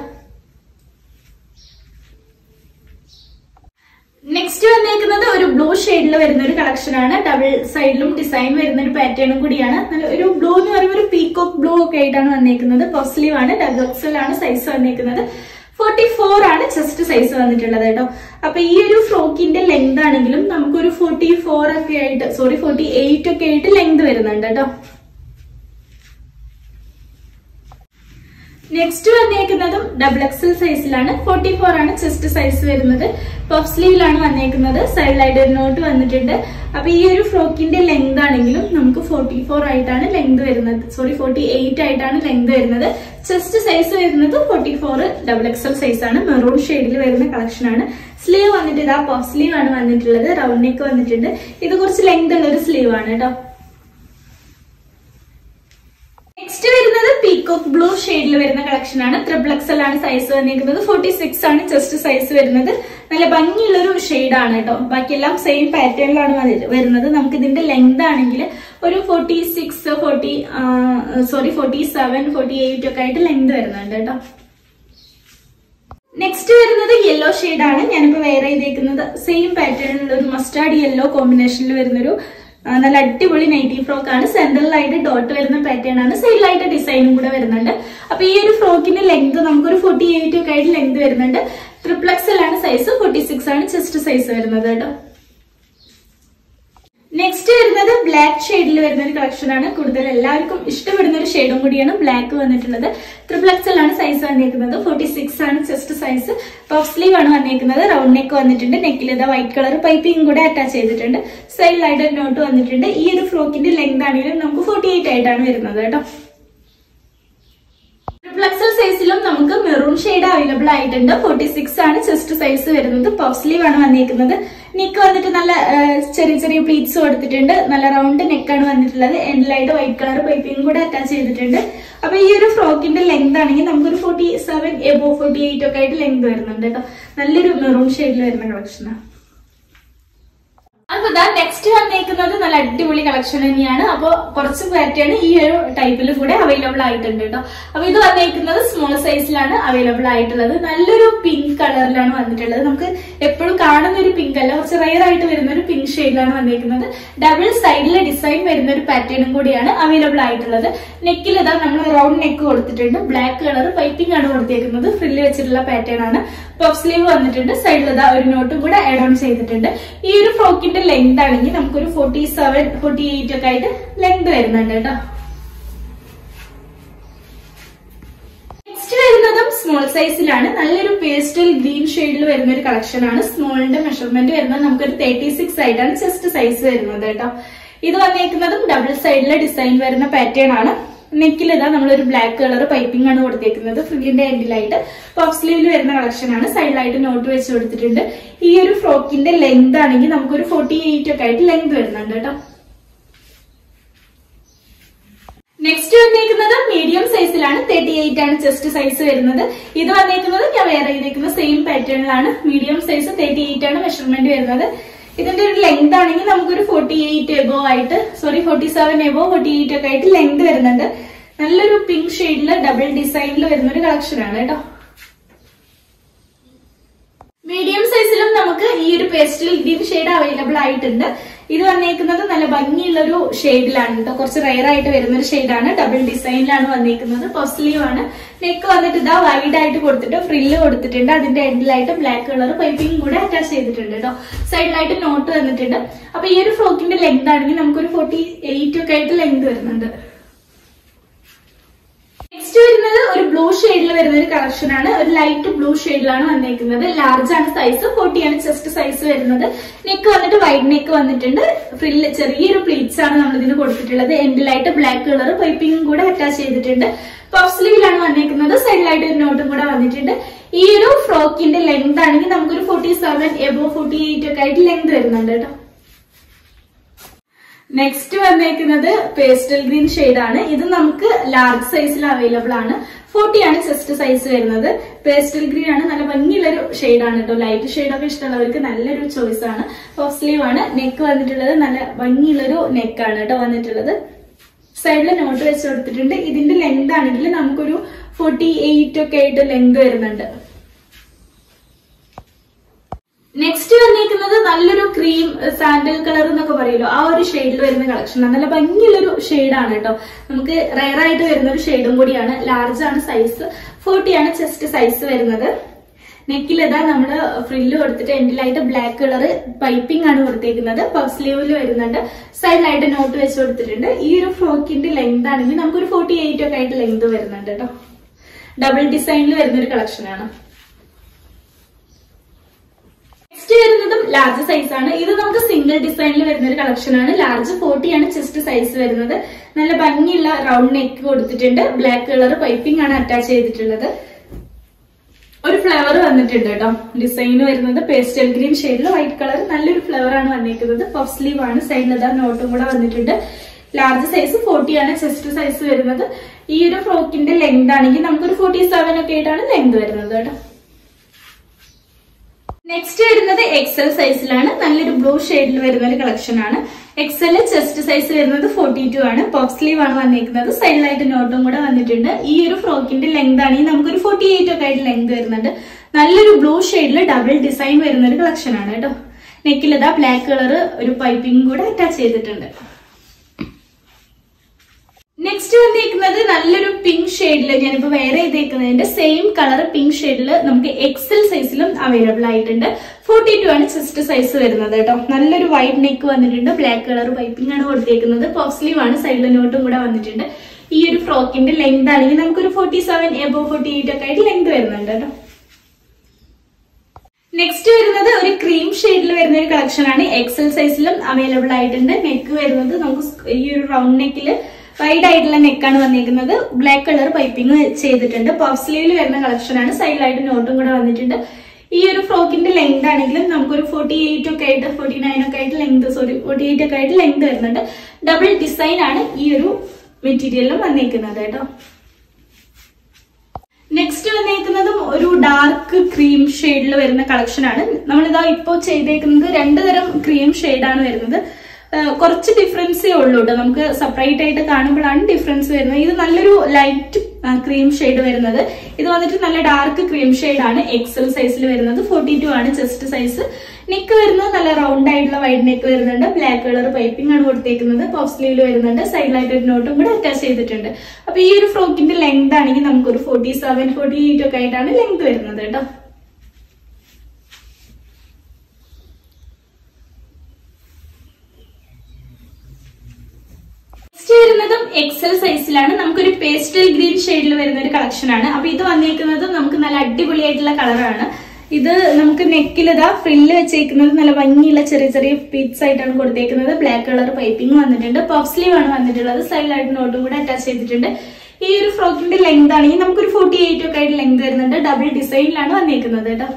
നെക്സ്റ്റ് വന്നേക്കുന്നത് ഒരു ബ്ലൂ ഷെയ്ഡിൽ വരുന്ന ഒരു കളക്ഷൻ ആണ് ഡബിൾ സൈഡിലും ഡിസൈൻ വരുന്ന ഒരു പാറ്റേണും കൂടിയാണ് നല്ല ഒരു ബ്ലൂ എന്ന് പറയുമ്പോൾ ഒരു പീക്കോക്ക് ബ്ലൂ ഒക്കെ ആയിട്ടാണ് വന്നേക്കുന്നത് പോസ്ലീവ് ആണ് ഡബിൾ എക്സൽ ആണ് സൈസ് വന്നേക്കുന്നത് ഫോർട്ടി ഫോർ ആണ് ചെസ്റ്റ് സൈസ് വന്നിട്ടുള്ളത് കേട്ടോ അപ്പൊ ഈ ഒരു ഫ്രോക്കിന്റെ ലെങ്ത് ആണെങ്കിലും നമുക്കൊരു ഫോർട്ടി ഫോർ ഒക്കെ ആയിട്ട് സോറി ഫോർട്ടി എയ്റ്റ് ഒക്കെ ആയിട്ട് ലെങ്ത് വരുന്നുണ്ട് കേട്ടോ നെക്സ്റ്റ് വന്നേക്കുന്നതും ഡബിൾ എക്സൽ സൈസിലാണ് ഫോർട്ടി ഫോർ ആണ് ചെസ്റ്റ് സൈസ് വരുന്നത് പഫ് സ്ലീവിലാണ് വന്നേക്കുന്നത് സൈഡിലായിട്ട് ഒരു നോട്ട് വന്നിട്ടുണ്ട് അപ്പൊ ഈ ഒരു ഫ്രോക്കിന്റെ ലെങ്ത് ആണെങ്കിലും നമുക്ക് ഫോർട്ടി ഫോർ ആയിട്ടാണ് ലെങ്ത് വരുന്നത് സോറി ഫോർട്ടി എയ്റ്റ് ആയിട്ടാണ് ലെങ്ത് വരുന്നത് ചെസ്റ്റ് സൈസ് വരുന്നത് forty four double XL size ആണ് മെറൂൺ ഷെയ്ഡിൽ വരുന്ന കളക്ഷൻ ആണ് സ്ലീവ് വന്നിട്ട് ഇതാ പഫ് സ്ലീവ് ആണ് വന്നിട്ടുള്ളത് റൗണ്ട് നെക്ക് വന്നിട്ടുണ്ട് ഇത് കുറച്ച് ലെങ്ത് ഉള്ള ഒരു സ്ലീവ് ആണ് കേട്ടോ നെക്സ്റ്റ് വരുന്നത് പീക്കോ പീകോക്ക് ബ്ലൂ ഷെയ്ഡിൽ വരുന്ന കളക്ഷൻ ആണ് ട്രിപ്പിൾ എക്സൽ ആണ് സൈസ് വന്നിരിക്കുന്നത് ഫോർട്ടി സിക്സ് ആണ് ചെസ്റ്റ് സൈസ് വരുന്നത് നല്ല ഭംഗിയുള്ള ഒരു ഷെയ്ഡ് ആണ് കേട്ടോ ബാക്കിയെല്ലാം സെയിം പാറ്റേണിലാണ് വരുന്നത് നമുക്ക് ഇതിന്റെ ലെങ്ത് ആണെങ്കിൽ ഒരു forty six forty sorry forty seven forty eight ഒക്കെ ആയിട്ട് ലെങ്ത് വരുന്നുണ്ട് കേട്ടോ നെക്സ്റ്റ് വരുന്നത് യെല്ലോ ആണ് ഞാനിപ്പോ വെയർ ചെയ്തേക്കുന്നത് സെയിം പാറ്റേണിലുള്ള ഒരു മസ്റ്റാർഡ് യെല്ലോ കോമ്പിനേഷനിൽ വരുന്നൊരു ആ, നല്ല അടിപൊളി നൈറ്റി ഫ്രോക്ക് ആണ് സെൻട്രലായിട്ട് ഡോട്ട് വരുന്ന പാറ്റേൺ ആണ് സൈഡിലായിട്ട് ഡിസൈനും കൂടെ വരുന്നുണ്ട് അപ്പൊ ഈ ഒരു ഫ്രോക്കിന്റെ ലെങ്ത് നമുക്കൊരു ഫോർട്ടി എയ്റ്റ് ഒക്കെ ആയിട്ട് ലെങ്ത് വരുന്നുണ്ട് ട്രിപ്ലക്സൽ ആണ് സൈസ് ഫോർട്ടി സിക്സ് ആണ് ചെസ്റ്റ് സൈസ് വരുന്നത് കേട്ടോ നെക്സ്റ്റ് വരുന്നത് ബ്ലാക്ക് ഷെയ്ഡിൽ വരുന്ന ഒരു കളക്ഷൻ ആണ് കൂടുതൽ എല്ലാവർക്കും ഇഷ്ടപ്പെടുന്ന ഒരു ഷെയ്ഡും കൂടിയാണ് ബ്ലാക്ക് വന്നിട്ടുള്ളത് ട്രിപ്പിൾ എക്സൽ ആണ് സൈസ് വന്നിരിക്കുന്നത് ഫോർട്ടി സിക്സ് ആണ് ചെസ്റ്റ് സൈസ് പഫ് സ്ലീവ് ആണ് വന്നിരിക്കുന്നത് റൗണ്ട് നെക്ക് വന്നിട്ടുണ്ട് നെക്കിൽ ഇതാ വൈറ്റ് കളർ പൈപ്പിംഗ് കൂടെ അറ്റാച്ച് ചെയ്തിട്ടുണ്ട് സൈഡിലായിട്ട് ഒരു നോട്ട് വന്നിട്ടുണ്ട് ഈ ഒരു ഫ്രോക്കിന്റെ ലെങ്ത് ആണെങ്കിലും നമുക്ക് ഫോർട്ടി എയ്റ്റ് ആയിട്ടാണ് വരുന്നത് കേട്ടോ ട്രിപ്പിൾ എക്സൽ സൈസിലും നമുക്ക് മെറൂൺ ഷെയ്ഡ് അവൈലബിൾ ആയിട്ടുണ്ട് ഫോർട്ടി സിക്സ് ആണ് ചെസ്റ്റ് സൈസ് വരുന്നത് പഫ് സ്ലീവ് ആണ് വന്നിരിക്കുന്നത് നെക്ക് വന്നിട്ട് നല്ല ആ, ചെറിയ ചെറിയ പ്ലീറ്റ്സ് കൊടുത്തിട്ടുണ്ട് നല്ല റൗണ്ട് നെക്കാണ് വന്നിട്ടുള്ളത് എൻഡിലായിട്ട് വൈറ്റ് കളർ പൈപ്പിംഗ് കൂടെ അറ്റാച്ച് ചെയ്തിട്ടുണ്ട് അപ്പൊ ഈ ഒരു ഫ്രോക്കിന്റെ ലെങ്ത് ആണെങ്കിൽ നമുക്കൊരു forty seven above forty eight ഒക്കെ ആയിട്ട് ലെങ്ത് വരുന്നുണ്ട് കേട്ടോ നല്ലൊരു മെറൂൺ ഷെയ്ഡിൽ വരുന്ന കളക്ഷനാണ് അപ്പൊ ഇതാ നെക്സ്റ്റ് വന്നേക്കുന്നത് നല്ല അടിപൊളി കളക്ഷൻ തന്നെയാണ് അപ്പൊ കുറച്ച് പാറ്റേൺ ഈ ഒരു ടൈപ്പിൽ കൂടെ അവൈലബിൾ ആയിട്ടുണ്ട് കേട്ടോ അപ്പൊ ഇത് വന്നേക്കുന്നത് സ്മോൾ സൈസിലാണ് അവൈലബിൾ ആയിട്ടുള്ളത് നല്ലൊരു പിങ്ക് കളറിലാണ് വന്നിട്ടുള്ളത് നമുക്ക് എപ്പോഴും കാണുന്ന ഒരു പിങ്ക് അല്ല കുറച്ച് റയർ ആയിട്ട് വരുന്ന ഒരു പിങ്ക് ഷെയ്ഡിലാണ് വന്നേക്കുന്നത് ഡബിൾ സൈഡിലെ ഡിസൈൻ വരുന്ന ഒരു പാറ്റേണും കൂടിയാണ് അവൈലബിൾ ആയിട്ടുള്ളത് നെക്കിൽ ഇതാ നമ്മൾ റൗണ്ട് നെക്ക് കൊടുത്തിട്ടുണ്ട് ബ്ലാക്ക് കളർ പൈപ്പിംഗ് ആണ് കൊടുത്തേക്കുന്നത് ഫ്രില്ല് വെച്ചിട്ടുള്ള പാറ്റേൺ ആണ് പഫ് സ്ലീവ് വന്നിട്ടുണ്ട് സൈഡിൽ ഇതാ ഒരു നോട്ടും കൂടെ ആഡ് ഓൺ ചെയ്തിട്ടുണ്ട് ഈ ഒരു ഫ്രോക്കിന്റെ ലെങ്ത് ആണെങ്കിൽ നമുക്കൊരു ഫോർട്ടി സെവൻ ഫോർട്ടി എയ്റ്റ് ഒക്കെ ആയിട്ട് ലെങ്ത് വരുന്നുണ്ട് കേട്ടോ നെക്സ്റ്റ് വരുന്നതും സ്മോൾ സൈസിലാണ് നല്ലൊരു പേസ്റ്റൽ ഗ്രീൻ ഷെയ്ഡിൽ വരുന്ന ഒരു കളക്ഷൻ ആണ് സ്മോളിന്റെ മെഷർമെന്റ് വരുന്നത് നമുക്കൊരു തേർട്ടി സിക്സ് ആയിട്ടാണ് ചെസ്റ്റ് സൈസ് വരുന്നത് കേട്ടോ ഇത് വന്നേക്കുന്നതും ഡബിൾ സൈഡിലെ ഡിസൈൻ വരുന്ന പാറ്റേൺ ആണ് നെക്കിൽ ഇതാ നമ്മളൊരു ബ്ലാക്ക് കളർ പൈപ്പിംഗ് ആണ് കൊടുത്തേക്കുന്നത് ഫ്രില്ലിന്റെ എൻഡിലായിട്ട് പഫ് സ്ലീവിൽ വരുന്ന കളക്ഷൻ ആണ് സൈഡിലായിട്ട് നോട്ട് വെച്ച് കൊടുത്തിട്ടുണ്ട് ഈ ഒരു ഫ്രോക്കിന്റെ ലെങ്ത് ആണെങ്കിൽ നമുക്കൊരു ഫോർട്ടി എയ്റ്റ് ഒക്കെ ആയിട്ട് ലെങ്ത് വരുന്നുണ്ട് കേട്ടോ നെക്സ്റ്റ് വന്നേക്കുന്നത് മീഡിയം സൈസിലാണ് തേർട്ടി എയ്റ്റ് ആണ് ചെസ്റ്റ് സൈസ് വരുന്നത് ഇത് വന്നേക്കുന്നത് ഞാൻ വേറെ ചെയ്തേക്കുന്ന സെയിം പാറ്റേണിലാണ് മീഡിയം സൈസ് തേർട്ടി എയ്റ്റ് ആണ് മെഷർമെന്റ് വരുന്നത് ഇതിന്റെ ഒരു ലെങ്ത് ആണെങ്കിൽ നമുക്കൊരു ഫോർട്ടി എയ്റ്റ് എബോ ആയിട്ട് sorry forty seven above forty eight ഒക്കെ ആയിട്ട് ലെങ്ത് വരുന്നുണ്ട് നല്ലൊരു പിങ്ക് ഷെയ്ഡില് ഡബിൾ ഡിസൈനിൽ വരുന്ന ഒരു കളക്ഷൻ ആണ് കേട്ടോ മീഡിയം സൈസിലും നമുക്ക് ഈ ഒരു പേസ്റ്റൽ ഗ്രീൻ ഷെയ്ഡ് അവൈലബിൾ ആയിട്ടുണ്ട് ഇത് വന്നേക്കുന്നത് നല്ല ഭംഗിയുള്ള ഒരു ഷെയ്ഡിലാണ് കേട്ടോ കുറച്ച് റയർ ആയിട്ട് വരുന്ന ഒരു ഷെയ്ഡാണ് ഡബിൾ ഡിസൈനിലാണ് വന്നേക്കുന്നത് പോസ്ലീവ് ആണ് നെക്ക് വന്നിട്ട് ഇതാ വൈഡ് ആയിട്ട് കൊടുത്തിട്ട് ഫ്രില്ല് കൊടുത്തിട്ടുണ്ട് അതിന്റെ എൻഡിലായിട്ട് ബ്ലാക്ക് കളർ പൈപ്പിംഗ് കൂടെ അറ്റാച്ച് ചെയ്തിട്ടുണ്ട് കേട്ടോ സൈഡിലായിട്ട് നോട്ട് വന്നിട്ടുണ്ട് അപ്പൊ ഈ ഒരു ഫ്രോക്കിന്റെ ലെങ്ത് ആണെങ്കിൽ നമുക്കൊരു ഫോർട്ടി എയ്റ്റ് ഒക്കെ ആയിട്ട് ലെങ്ത് വരുന്നുണ്ട് നെക്സ്റ്റ് വരുന്നത് ഒരു ബ്ലൂ ഷെയ്ഡിൽ വരുന്ന ഒരു കളക്ഷൻ ആണ് ഒരു ലൈറ്റ് ബ്ലൂ ഷെയ്ഡിലാണ് വന്നേക്കുന്നത് ലാർജ് ആണ് സൈസ് ഫോർട്ടി ആണ് ചെസ്റ്റ് സൈസ് വരുന്നത് നെക്ക് വന്നിട്ട് വൈഡ് നെക്ക് വന്നിട്ടുണ്ട് ഫ്രില്ല് ചെറിയൊരു പ്ലീറ്റ്സ് ആണ് നമ്മൾ ഇതിന് കൊടുത്തിട്ടുള്ളത് എൻഡിലായിട്ട് ബ്ലാക്ക് കളർ പൈപ്പിംഗും കൂടെ അറ്റാച്ച് ചെയ്തിട്ടുണ്ട് പഫ് സ്ലീവിലാണ് വന്നേക്കുന്നത് സൈഡിലായിട്ട് ഒരു നോട്ടും കൂടെ വന്നിട്ടുണ്ട് ഈ ഒരു ഫ്രോക്കിന്റെ ലെങ്ത് ആണെങ്കിൽ നമുക്കൊരു forty seven above forty eight ഒക്കെ ആയിട്ട് ലെങ്ത് വരുന്നുണ്ട് കേട്ടോ നെക്സ്റ്റ് വന്നേക്കുന്നത് പേസ്റ്റൽ ഗ്രീൻ ഷെയ്ഡ് ആണ് ഇത് നമുക്ക് ലാർജ് സൈസിൽ അവൈലബിൾ ആണ് ഫോർട്ടി ആണ് ചെസ്റ്റ് സൈസ് വരുന്നത് പേസ്റ്റൽ ഗ്രീൻ ആണ് നല്ല ഭംഗിയുള്ളൊരു ഷെയ്ഡ് ആണ് കേട്ടോ ലൈറ്റ് ഷെയ്ഡ് ഒക്കെ ഇഷ്ടമുള്ളവർക്ക് നല്ലൊരു ചോയ്സ് ആണ് പഫ് സ്ലീവ് ആണ് നെക്ക് വന്നിട്ടുള്ളത് നല്ല ഭംഗിയുള്ളൊരു നെക്കാണ് കേട്ടോ വന്നിട്ടുള്ളത് സൈഡിൽ നോട്ട് വെച്ച് കൊടുത്തിട്ടുണ്ട് ഇതിന്റെ ലെങ്ത് ആണെങ്കിൽ നമുക്കൊരു ഫോർട്ടി എയ്റ്റ് ഒക്കെ ആയിട്ട് ലെങ്ത് വരുന്നുണ്ട് നെക്സ്റ്റ് വന്നിരിക്കുന്നത് നല്ലൊരു ക്രീം സാൻഡൽ കളർ എന്നൊക്കെ പറയുമല്ലോ ആ ഒരു ഷെയ്ഡിൽ വരുന്ന കളക്ഷൻ നല്ല ഭംഗിയുള്ളൊരു ഷെയ്ഡാണ് കേട്ടോ നമുക്ക് റയർ ആയിട്ട് വരുന്ന ഒരു ഷെയ്ഡും കൂടിയാണ് ലാർജ് ആണ് സൈസ് ഫോർട്ടി ആണ് ചെസ്റ്റ് സൈസ് വരുന്നത് നെക്കിൽ ഇതാ നമ്മള് ഫ്രില്ല് കൊടുത്തിട്ട് എൻഡിലായിട്ട് ബ്ലാക്ക് കളർ പൈപ്പിംഗ് ആണ് കൊടുത്തേക്കുന്നത് പഫ് സ്ലീവിൽ വരുന്നുണ്ട് സൈഡിലായിട്ട് നോട്ട് വെച്ച് കൊടുത്തിട്ടുണ്ട് ഈ ഒരു ഫ്രോക്കിന്റെ ലെങ്ത് ആണെങ്കിൽ നമുക്കൊരു ഫോർട്ടി എയ്റ്റ് ഒക്കെ ആയിട്ട് ലെങ്ത് വരുന്നുണ്ട് കേട്ടോ ഡബിൾ ഡിസൈനിൽ വരുന്ന ഒരു കളക്ഷൻ ആണ് നെക്സ്റ്റ് വരുന്നതും ലാർജ് സൈസ് ആണ് ഇത് നമുക്ക് സിംഗിൾ ഡിസൈനിൽ വരുന്ന ഒരു കളക്ഷൻ ആണ് ലാർജ് ഫോർട്ടി ആണ് ചെസ്റ്റ് സൈസ് വരുന്നത് നല്ല ഭംഗിയുള്ള റൗണ്ട് നെക്ക് കൊടുത്തിട്ടുണ്ട് ബ്ലാക്ക് കളർ പൈപ്പിംഗ് ആണ് അറ്റാച്ച് ചെയ്തിട്ടുള്ളത് ഒരു ഫ്ലവർ വന്നിട്ടുണ്ട് കേട്ടോ ഡിസൈൻ വരുന്നത് പേസ്റ്റൽ ഗ്രീൻ ഷെയ്ഡിൽ വൈറ്റ് കളർ നല്ലൊരു ഫ്ലവർ ആണ് വന്നിരിക്കുന്നത് പഫ് സ്ലീവ് ആണ് സൈഡിൽ ഇതാ നോട്ടും കൂടെ വന്നിട്ടുണ്ട് ലാർജ് സൈസ് ഫോർട്ടി ആണ് ചെസ്റ്റ് സൈസ് വരുന്നത് ഈ ഒരു ഫ്രോക്കിന്റെ ലെങ്ത് ആണെങ്കിൽ നമുക്കൊരു ഫോർട്ടി സെവൻ ഒക്കെ ആയിട്ടാണ് ലെങ്ത് വരുന്നത് കേട്ടോ നെക്സ്റ്റ് വരുന്നത് എക്സൽ സൈസിലാണ് നല്ലൊരു ബ്ലൂ ഷെയ്ഡിൽ വരുന്ന ഒരു കളക്ഷൻ ആണ് എക്സൽ ചെസ്റ്റ് സൈസ് വരുന്നത് ഫോർട്ടി ടു ആണ് പോപ്പ് സ്ലീവ് ആണ് വന്നിരിക്കുന്നത് സൈഡിലായിട്ട് നോട്ടും കൂടെ വന്നിട്ടുണ്ട് ഈ ഒരു ഫ്രോക്കിന്റെ ലെങ്ത് ആണെങ്കിൽ നമുക്കൊരു ഫോർട്ടി എയ്റ്റ് ഒക്കെ ആയിട്ട് ലെങ്ത് വരുന്നുണ്ട് നല്ലൊരു ബ്ലൂ ഷെയ്ഡിൽ ഡബിൾ ഡിസൈൻ വരുന്ന ഒരു കളക്ഷൻ ആണ് കേട്ടോ നെക്കിൽ ഇതാ ബ്ലാക്ക് കളർ ഒരു പൈപ്പിംഗ് കൂടെ അറ്റാച്ച് ചെയ്തിട്ടുണ്ട് നെക്സ്റ്റ് വന്നിരിക്കുന്നത് നല്ലൊരു പിങ്ക് ഷെയ്ഡിൽ ഞാനിപ്പോ വേറെ ചെയ്തേക്കുന്നതിന്റെ സെയിം കളർ പിങ്ക് ഷെയ്ഡിൽ നമുക്ക് എക്സൽ സൈസിലും അവൈലബിൾ ആയിട്ടുണ്ട് ഫോർട്ടി ടു ആണ് ചെസ്റ്റ് സൈസ് വരുന്നത് കേട്ടോ നല്ലൊരു വൈറ്റ് നെക്ക് വന്നിട്ടുണ്ട് ബ്ലാക്ക് കളർ പൈപ്പിംഗ് ആണ് കൊടുത്തേക്കുന്നത് പഫ് സ്ലീവ് ആണ് സൈഡിൽ നോട്ടും കൂടെ വന്നിട്ടുണ്ട് ഈ ഒരു ഫ്രോക്കിന്റെ ലെങ്ത് ആണെങ്കിൽ നമുക്കൊരു forty seven above forty eight ഒക്കെ ആയിട്ട് ലെങ്ത് വരുന്നുണ്ട് കേട്ടോ നെക്സ്റ്റ് വരുന്നത് ഒരു ക്രീം ഷെയ്ഡിൽ വരുന്ന ഒരു കളക്ഷൻ ആണ് എക്സൽ സൈസിലും അവൈലബിൾ ആയിട്ടുണ്ട് നെക്ക് വരുന്നത് നമുക്ക് ഈ ഒരു റൗണ്ട് നെക്കിൽ വൈഡ് ആയിട്ടുള്ള നെക്കാണ് വന്നിരിക്കുന്നത് ബ്ലാക്ക് കളർ പൈപ്പിംഗ് ചെയ്തിട്ടുണ്ട് പഫ് സ്ലീവിൽ വരുന്ന കളക്ഷൻ ആണ് സൈഡിലായിട്ട് നോട്ടും കൂടെ വന്നിട്ടുണ്ട് ഈ ഒരു ഫ്രോക്കിന്റെ ലെങ്ത് ആണെങ്കിലും നമുക്കൊരു ഫോർട്ടി എയ്റ്റ് ഒക്കെ ആയിട്ട് ഫോർട്ടി നയൻ ഒക്കെ ആയിട്ട് ലെങ്ത് സോറി ഫോർട്ടി എയ്റ്റ് ഒക്കെ ആയിട്ട് ലെങ്ത് വരുന്നുണ്ട് ഡബിൾ ഡിസൈൻ ആണ് ഈ ഒരു മെറ്റീരിയലിലും വന്നിരിക്കുന്നത് കേട്ടോ നെക്സ്റ്റ് വന്നേക്കുന്നതും ഒരു ഡാർക്ക് ക്രീം ഷെയ്ഡിൽ വരുന്ന കളക്ഷൻ ആണ് നമ്മളിതാ ഇപ്പോൾ ചെയ്തേക്കുന്നത് രണ്ട് തരം ക്രീം ഷെയ്ഡാണ് വരുന്നത് ആഹ് കുറച്ച് ഡിഫറൻസേ ഉള്ളൂ കേട്ടോ നമുക്ക് സെപ്പറേറ്റ് ആയിട്ട് കാണുമ്പോഴാണ് ഡിഫറൻസ് വരുന്നത് ഇത് നല്ലൊരു ലൈറ്റ് ക്രീം ഷെയ്ഡ് വരുന്നത് ഇത് വന്നിട്ട് നല്ല ഡാർക്ക് ക്രീം ഷെയ്ഡ് ആണ് എക്സൽ സൈസിൽ വരുന്നത് ഫോർട്ടി ടു ആണ് ചെസ്റ്റ് സൈസ് നെക്ക് വരുന്നത് നല്ല റൗണ്ട് ആയിട്ടുള്ള വൈഡ് നെക്ക് വരുന്നുണ്ട് ബ്ലാക്ക് കളർ പൈപ്പിംഗ് ആണ് കൊടുത്തേക്കുന്നത് പഫ് സ്ലീവിൽ വരുന്നുണ്ട് സൈഡിലായിട്ട് ഒരു നോട്ടും കൂടെ അറ്റാച്ച് ചെയ്തിട്ടുണ്ട് അപ്പൊ ഈ ഒരു ഫ്രോക്കിന്റെ ലെങ്ത് ആണെങ്കിൽ നമുക്കൊരു ഫോർട്ടി സെവൻ ഫോർട്ടി എയ്റ്റ് ഒക്കെ ആയിട്ടാണ് ലെങ്ത് വരുന്നത് കേട്ടോ നെക്സ്റ്റ് വരുന്നതും എക്സൽ സൈസിലാണ് നമുക്കൊരു പേസ്റ്റൽ ഗ്രീൻ ഷെയ്ഡിൽ വരുന്ന ഒരു കളക്ഷൻ ആണ് അപ്പൊ ഇത് വന്നേക്കുന്നത് നമുക്ക് നല്ല അടിപൊളിയായിട്ടുള്ള കളറാണ് ഇത് നമുക്ക് നെക്കിൽ ഇതാ ഫ്രില്ല് വെച്ചേക്കുന്നത് നല്ല ഭംഗിയുള്ള ചെറിയ ചെറിയ പീറ്റ്സ് ആയിട്ടാണ് കൊടുത്തേക്കുന്നത് ബ്ലാക്ക് കളർ പൈപ്പിംഗ് വന്നിട്ടുണ്ട് പഫ് സ്ലീവ് ആണ് വന്നിട്ടുള്ളത് സൈഡിലായിട്ട് നോട്ടും കൂടെ അറ്റാച്ച് ചെയ്തിട്ടുണ്ട് ഈ ഒരു ഫ്രോക്കിന്റെ ലെങ്ത് ആണെങ്കിൽ നമുക്കൊരു ഫോർട്ടി എയ്റ്റ് ഒക്കെ ആയിട്ട് ലെങ്ത് വരുന്നുണ്ട് ഡബിൾ ഡിസൈനിലാണ് വന്നേക്കുന്നത് കേട്ടോ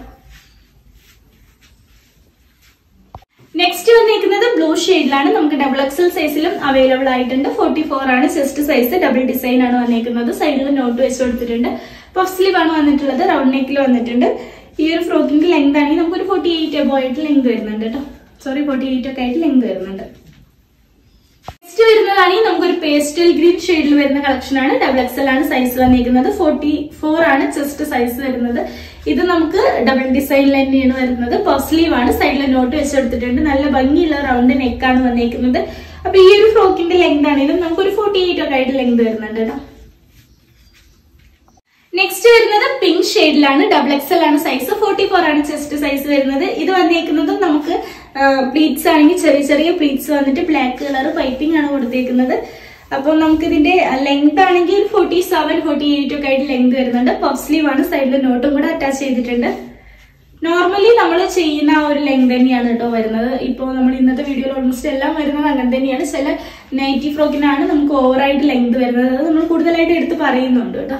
നെക്സ്റ്റ് വന്നിരിക്കുന്നത് ബ്ലൂ ഷെയ്ഡിലാണ് നമുക്ക് ഡബിൾ എക്സൽ സൈസിലും അവൈലബിൾ ആയിട്ടുണ്ട് ഫോർട്ടി ഫോർ ആണ് ചെസ്റ്റ് സൈസ് ഡബിൾ ഡിസൈൻ ആണ് വന്നിരിക്കുന്നത് സൈഡിൽ നോട്ട് വെച്ച് കൊടുത്തിട്ടുണ്ട് പഫ് സ്ലീവ് ആണ് വന്നിട്ടുള്ളത് റൗണ്ട് നെക്കിൽ വന്നിട്ടുണ്ട് ഈ ഒരു ഫ്രോക്കിന്റെ ലെങ്ത് ആണെങ്കിൽ നമുക്കൊരു ഫോർട്ടി എയ്റ്റ് എബോ ആയിട്ട് ലെങ്ത് വരുന്നുണ്ട് കേട്ടോ സോറി ഫോർട്ടി എയ്റ്റ് ഒക്കെ ആയിട്ട് ലെങ്ത് വരുന്നുണ്ട് നെക്സ്റ്റ് വരുന്നതാണെങ്കിൽ നമുക്കൊരു പേസ്റ്റൽ ഗ്രീൻ ഷെയ്ഡിൽ വരുന്ന കളക്ഷൻ ആണ് ഡബിൾ എക്സൽ ആണ് സൈസ് വന്നിരിക്കുന്നത് ഫോർട്ടി ഫോർ ആണ് ചെസ്റ്റ് സൈസ് വരുന്നത് ഇത് നമുക്ക് ഡബിൾ ഡിസൈനിൽ തന്നെയാണ് വരുന്നത് സ്ലീവ് ആണ് സൈഡിൽ നോട്ട് വെച്ചെടുത്തിട്ടുണ്ട് നല്ല ഭംഗിയുള്ള റൗണ്ട് നെക്കാണ് വന്നിരിക്കുന്നത് അപ്പൊ ഈ ഒരു ഫ്രോക്കിന്റെ ലെങ്ത് ആണെങ്കിലും നമുക്ക് ഒരു ഫോർട്ടി എയ്റ്റ് ഒക്കെ ആയിട്ട് ലെങ്ത് വരുന്നുണ്ട് കേട്ടോ നെക്സ്റ്റ് വരുന്നത് പിങ്ക് ഷെയ്ഡിലാണ് ഡബിൾ എക്സൽ ആണ് സൈസ് ഫോർട്ടി ഫോർ ആണ് ചെസ്റ്റ് സൈസ് വരുന്നത് ഇത് വന്നേക്കുന്നതും നമുക്ക് പ്ലീറ്റ്സ് ആണെങ്കിൽ ചെറിയ ചെറിയ പ്ലീറ്റ്സ് വന്നിട്ട് ബ്ലാക്ക് കളർ പൈപ്പിംഗ് ആണ് കൊടുത്തേക്കുന്നത് അപ്പോൾ നമുക്ക് ഇതിന്റെ ലെങ്ത് ആണെങ്കിൽ ഫോർട്ടി സെവൻ ഫോർട്ടി എയ്റ്റ് ഒക്കെ ആയിട്ട് ലെങ്ത് വരുന്നുണ്ട് പഫ് സ്ലീവ് ആണ് സൈഡിൽ നോട്ടും കൂടെ അറ്റാച്ച് ചെയ്തിട്ടുണ്ട് നോർമലി നമ്മൾ ചെയ്യുന്ന ആ ഒരു ലെങ്ത് തന്നെയാണ് കേട്ടോ വരുന്നത് ഇപ്പോൾ നമ്മൾ ഇന്നത്തെ വീഡിയോയിൽ ഓൾമോസ്റ്റ് എല്ലാം വരുന്നത് അങ്ങനെ തന്നെയാണ് ചില നൈറ്റി ഫ്രോക്കിനാണ് നമുക്ക് ഓവറായിട്ട് ലെങ്ത് വരുന്നത് അത് നമ്മൾ കൂടുതലായിട്ട് എടുത്ത് പറയുന്നുണ്ട് കേട്ടോ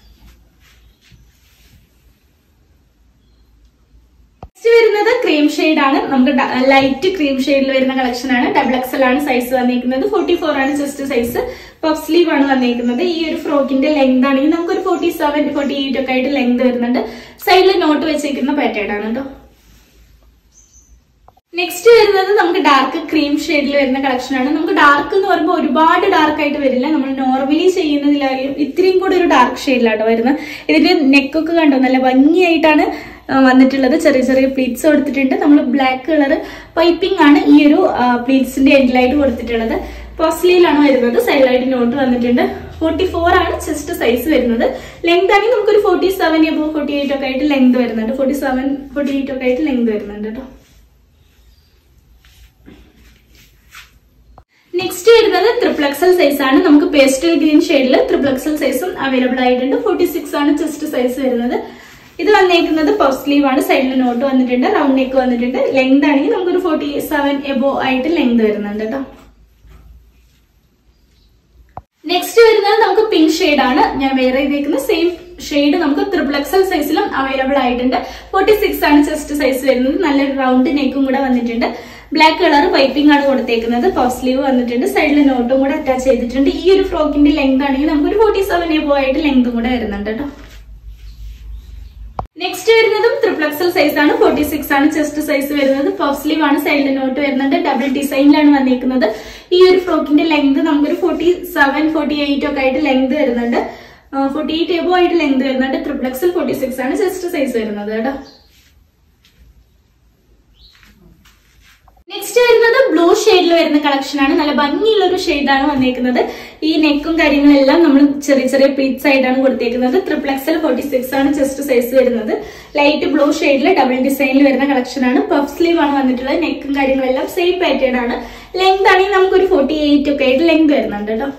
നെക്സ്റ്റ് വരുന്നത് ക്രീം ഷെയ്ഡ് ആണ് നമുക്ക് ലൈറ്റ് ക്രീം ഷെയ്ഡിൽ വരുന്ന കളക്ഷൻ ആണ് ഡബിൾ എക്സൽ ആണ് സൈസ് വന്നിരിക്കുന്നത് ഫോർട്ടി ഫോർ ആണ് ചെസ്റ്റ് സൈസ് പഫ് സ്ലീവ് ആണ് വന്നിരിക്കുന്നത് ഈ ഒരു ഫ്രോക്കിന്റെ ലെങ്ത് ആണെങ്കിൽ നമുക്ക് ഒരു ഫോർട്ടി സെവൻ ഫോർട്ടി എയ്റ്റ് ഒക്കെ ആയിട്ട് ലെങ്ത് വരുന്നുണ്ട് സൈഡിൽ നോട്ട് വെച്ചിരിക്കുന്ന പാറ്റേൺ ആണ് കേട്ടോ നെക്സ്റ്റ് വരുന്നത് നമുക്ക് ഡാർക്ക് ക്രീം ഷെയ്ഡിൽ വരുന്ന കളക്ഷൻ ആണ് നമുക്ക് ഡാർക്ക് എന്ന് പറയുമ്പോൾ ഒരുപാട് ഡാർക്ക് ആയിട്ട് വരില്ല നമ്മൾ നോർമലി ചെയ്യുന്നതിലായാലും ഇത്രയും കൂടെ ഒരു ഡാർക്ക് ഷെയ്ഡിലാട്ടോ വരുന്നത് ഇതിന്റെ നെക്കൊക്കെ കണ്ടോ നല്ല ഭംഗിയായിട്ടാണ് ആ, വന്നിട്ടുള്ളത് ചെറിയ ചെറിയ പ്ലീറ്റ്സ് കൊടുത്തിട്ടുണ്ട് നമ്മൾ ബ്ലാക്ക് കളർ പൈപ്പിംഗ് ആണ് ഈ ഒരു പ്ലീറ്റ്സിന്റെ എൻഡിലായിട്ട് കൊടുത്തിട്ടുള്ളത് പോസ്ലിയിലാണ് വരുന്നത് സൈഡിലായിട്ട് നോട്ട് വന്നിട്ടുണ്ട് ഫോർട്ടി ഫോർ ആണ് ചെസ്റ്റ് സൈസ് വരുന്നത് ലെങ്ത് ആണെങ്കിൽ നമുക്കൊരു forty seven above forty eight ഒക്കെ ആയിട്ട് ലെങ്ത് വരുന്നുണ്ട് ഫോർട്ടി സെവൻ ഫോർട്ടി എയ്റ്റ് ഒക്കെ ആയിട്ട് ലെങ്ത് വരുന്നുണ്ട് കേട്ടോ നെക്സ്റ്റ് വരുന്നത് ട്രിപ്ലക്സൽ സൈസ് ആണ് നമുക്ക് പേസ്റ്റൽ ഗ്രീൻ ഷെയ്ഡിൽ ട്രിപ്ലക്സൽ സൈസും അവൈലബിൾ ആയിട്ടുണ്ട് ഫോർട്ടി സിക്സ് ആണ് ചെസ്റ്റ് സൈസ് വരുന്നത് ഇത് വന്നേക്കുന്നത് പഫ് സ്ലീവ് ആണ് സൈഡിൽ നോട്ട് വന്നിട്ടുണ്ട് റൗണ്ട് നെക്ക് വന്നിട്ടുണ്ട് ലെങ്ത് ആണെങ്കിൽ നമുക്കൊരു ഫോർട്ടി സെവൻ എബോ ആയിട്ട് ലെങ്ത് വരുന്നുണ്ട് കേട്ടോ നെക്സ്റ്റ് വരുന്നത് നമുക്ക് പിങ്ക് ഷെയ്ഡ് ആണ് ഞാൻ വേറെ ചെയ്തേക്കുന്ന സെയിം ഷെയ്ഡ് നമുക്ക് ത്രിപിൾ എക്സൽ സൈസിലും അവൈലബിൾ ആയിട്ടുണ്ട് ഫോർട്ടി സിക്സ് ആണ് ചെസ്റ്റ് സൈസ് വരുന്നത് നല്ലൊരു റൗണ്ട് നെക്കും കൂടെ വന്നിട്ടുണ്ട് ബ്ലാക്ക് കളർ പൈപ്പിംഗ് ആണ് കൊടുത്തേക്കുന്നത് പഫ് സ്ലീവ് വന്നിട്ടുണ്ട് സൈഡിൽ നോട്ടും കൂടെ അറ്റാച്ച് ചെയ്തിട്ടുണ്ട് ഈ ഒരു ഫ്രോക്കിന്റെ ലെങ്ത് ആണെങ്കിൽ നമുക്ക് ഒരു ഫോർട്ടി സെവൻ എബോ ആയിട്ട് ലെങ്തും കൂടെ വരുന്നുണ്ട് കേട്ടോ നെക്സ്റ്റ് വരുന്നതും ത്രിപ്ലക്സൽ സൈസ് ആണ് ഫോർട്ടി സിക്സ് ആണ് ചെസ്റ്റ് സൈസ് വരുന്നത് പഫ് സ്ലീവ് ആണ് സൈഡിൽ നോട്ട് വരുന്നുണ്ട് ഡബിൾ ഡിസൈനിലാണ് വന്നിരിക്കുന്നത് ഈ ഒരു ഫ്രോക്കിന്റെ ലെങ്ത് നമുക്കൊരു ഫോർട്ടി സെവൻ ഫോർട്ടി എയ്റ്റ് ഒക്കെ ആയിട്ട് ലെങ്ത് വരുന്നുണ്ട് ഫോർട്ടി എയ്റ്റ് എബോ ആയിട്ട് ലെങ്ത് വരുന്നുണ്ട് ത്രിപ്ലക്സൽ ഫോർട്ടി സിക്സ് ആണ് ചെസ്റ്റ് സൈസ് വരുന്നത് കേട്ടോ നെക്സ്റ്റ് വരുന്നത് ബ്ലൂ ഷെയ്ഡിൽ വരുന്ന കളക്ഷൻ ആണ് നല്ല ഭംഗിയുള്ള ഒരു ഷെയ്ഡാണ് വന്നേക്കുന്നത് ഈ നെക്കും കാര്യങ്ങളെല്ലാം നമ്മൾ ചെറിയ ചെറിയ പ്ലീറ്റ്സ് ആയിട്ടാണ് കൊടുത്തേക്കുന്നത് ട്രിപ്ലക്സൽ ഫോർട്ടി സിക്സ് ആണ് ചെസ്റ്റ് സൈസ് വരുന്നത് ലൈറ്റ് ബ്ലൂ ഷെയ്ഡിൽ ഡബിൾ ഡിസൈനിൽ വരുന്ന കളക്ഷൻ ആണ് പഫ് സ്ലീവ് ആണ് വന്നിട്ടുള്ളത് നെക്കും കാര്യങ്ങളെല്ലാം സെയിം പാറ്റേൺ ആണ് ലെങ്ത് ആണെങ്കിൽ നമുക്കൊരു ഫോർട്ടി എയ്റ്റ് ഒക്കെ ആയിട്ട് ലെങ്ത് വരുന്നുണ്ട് കേട്ടോ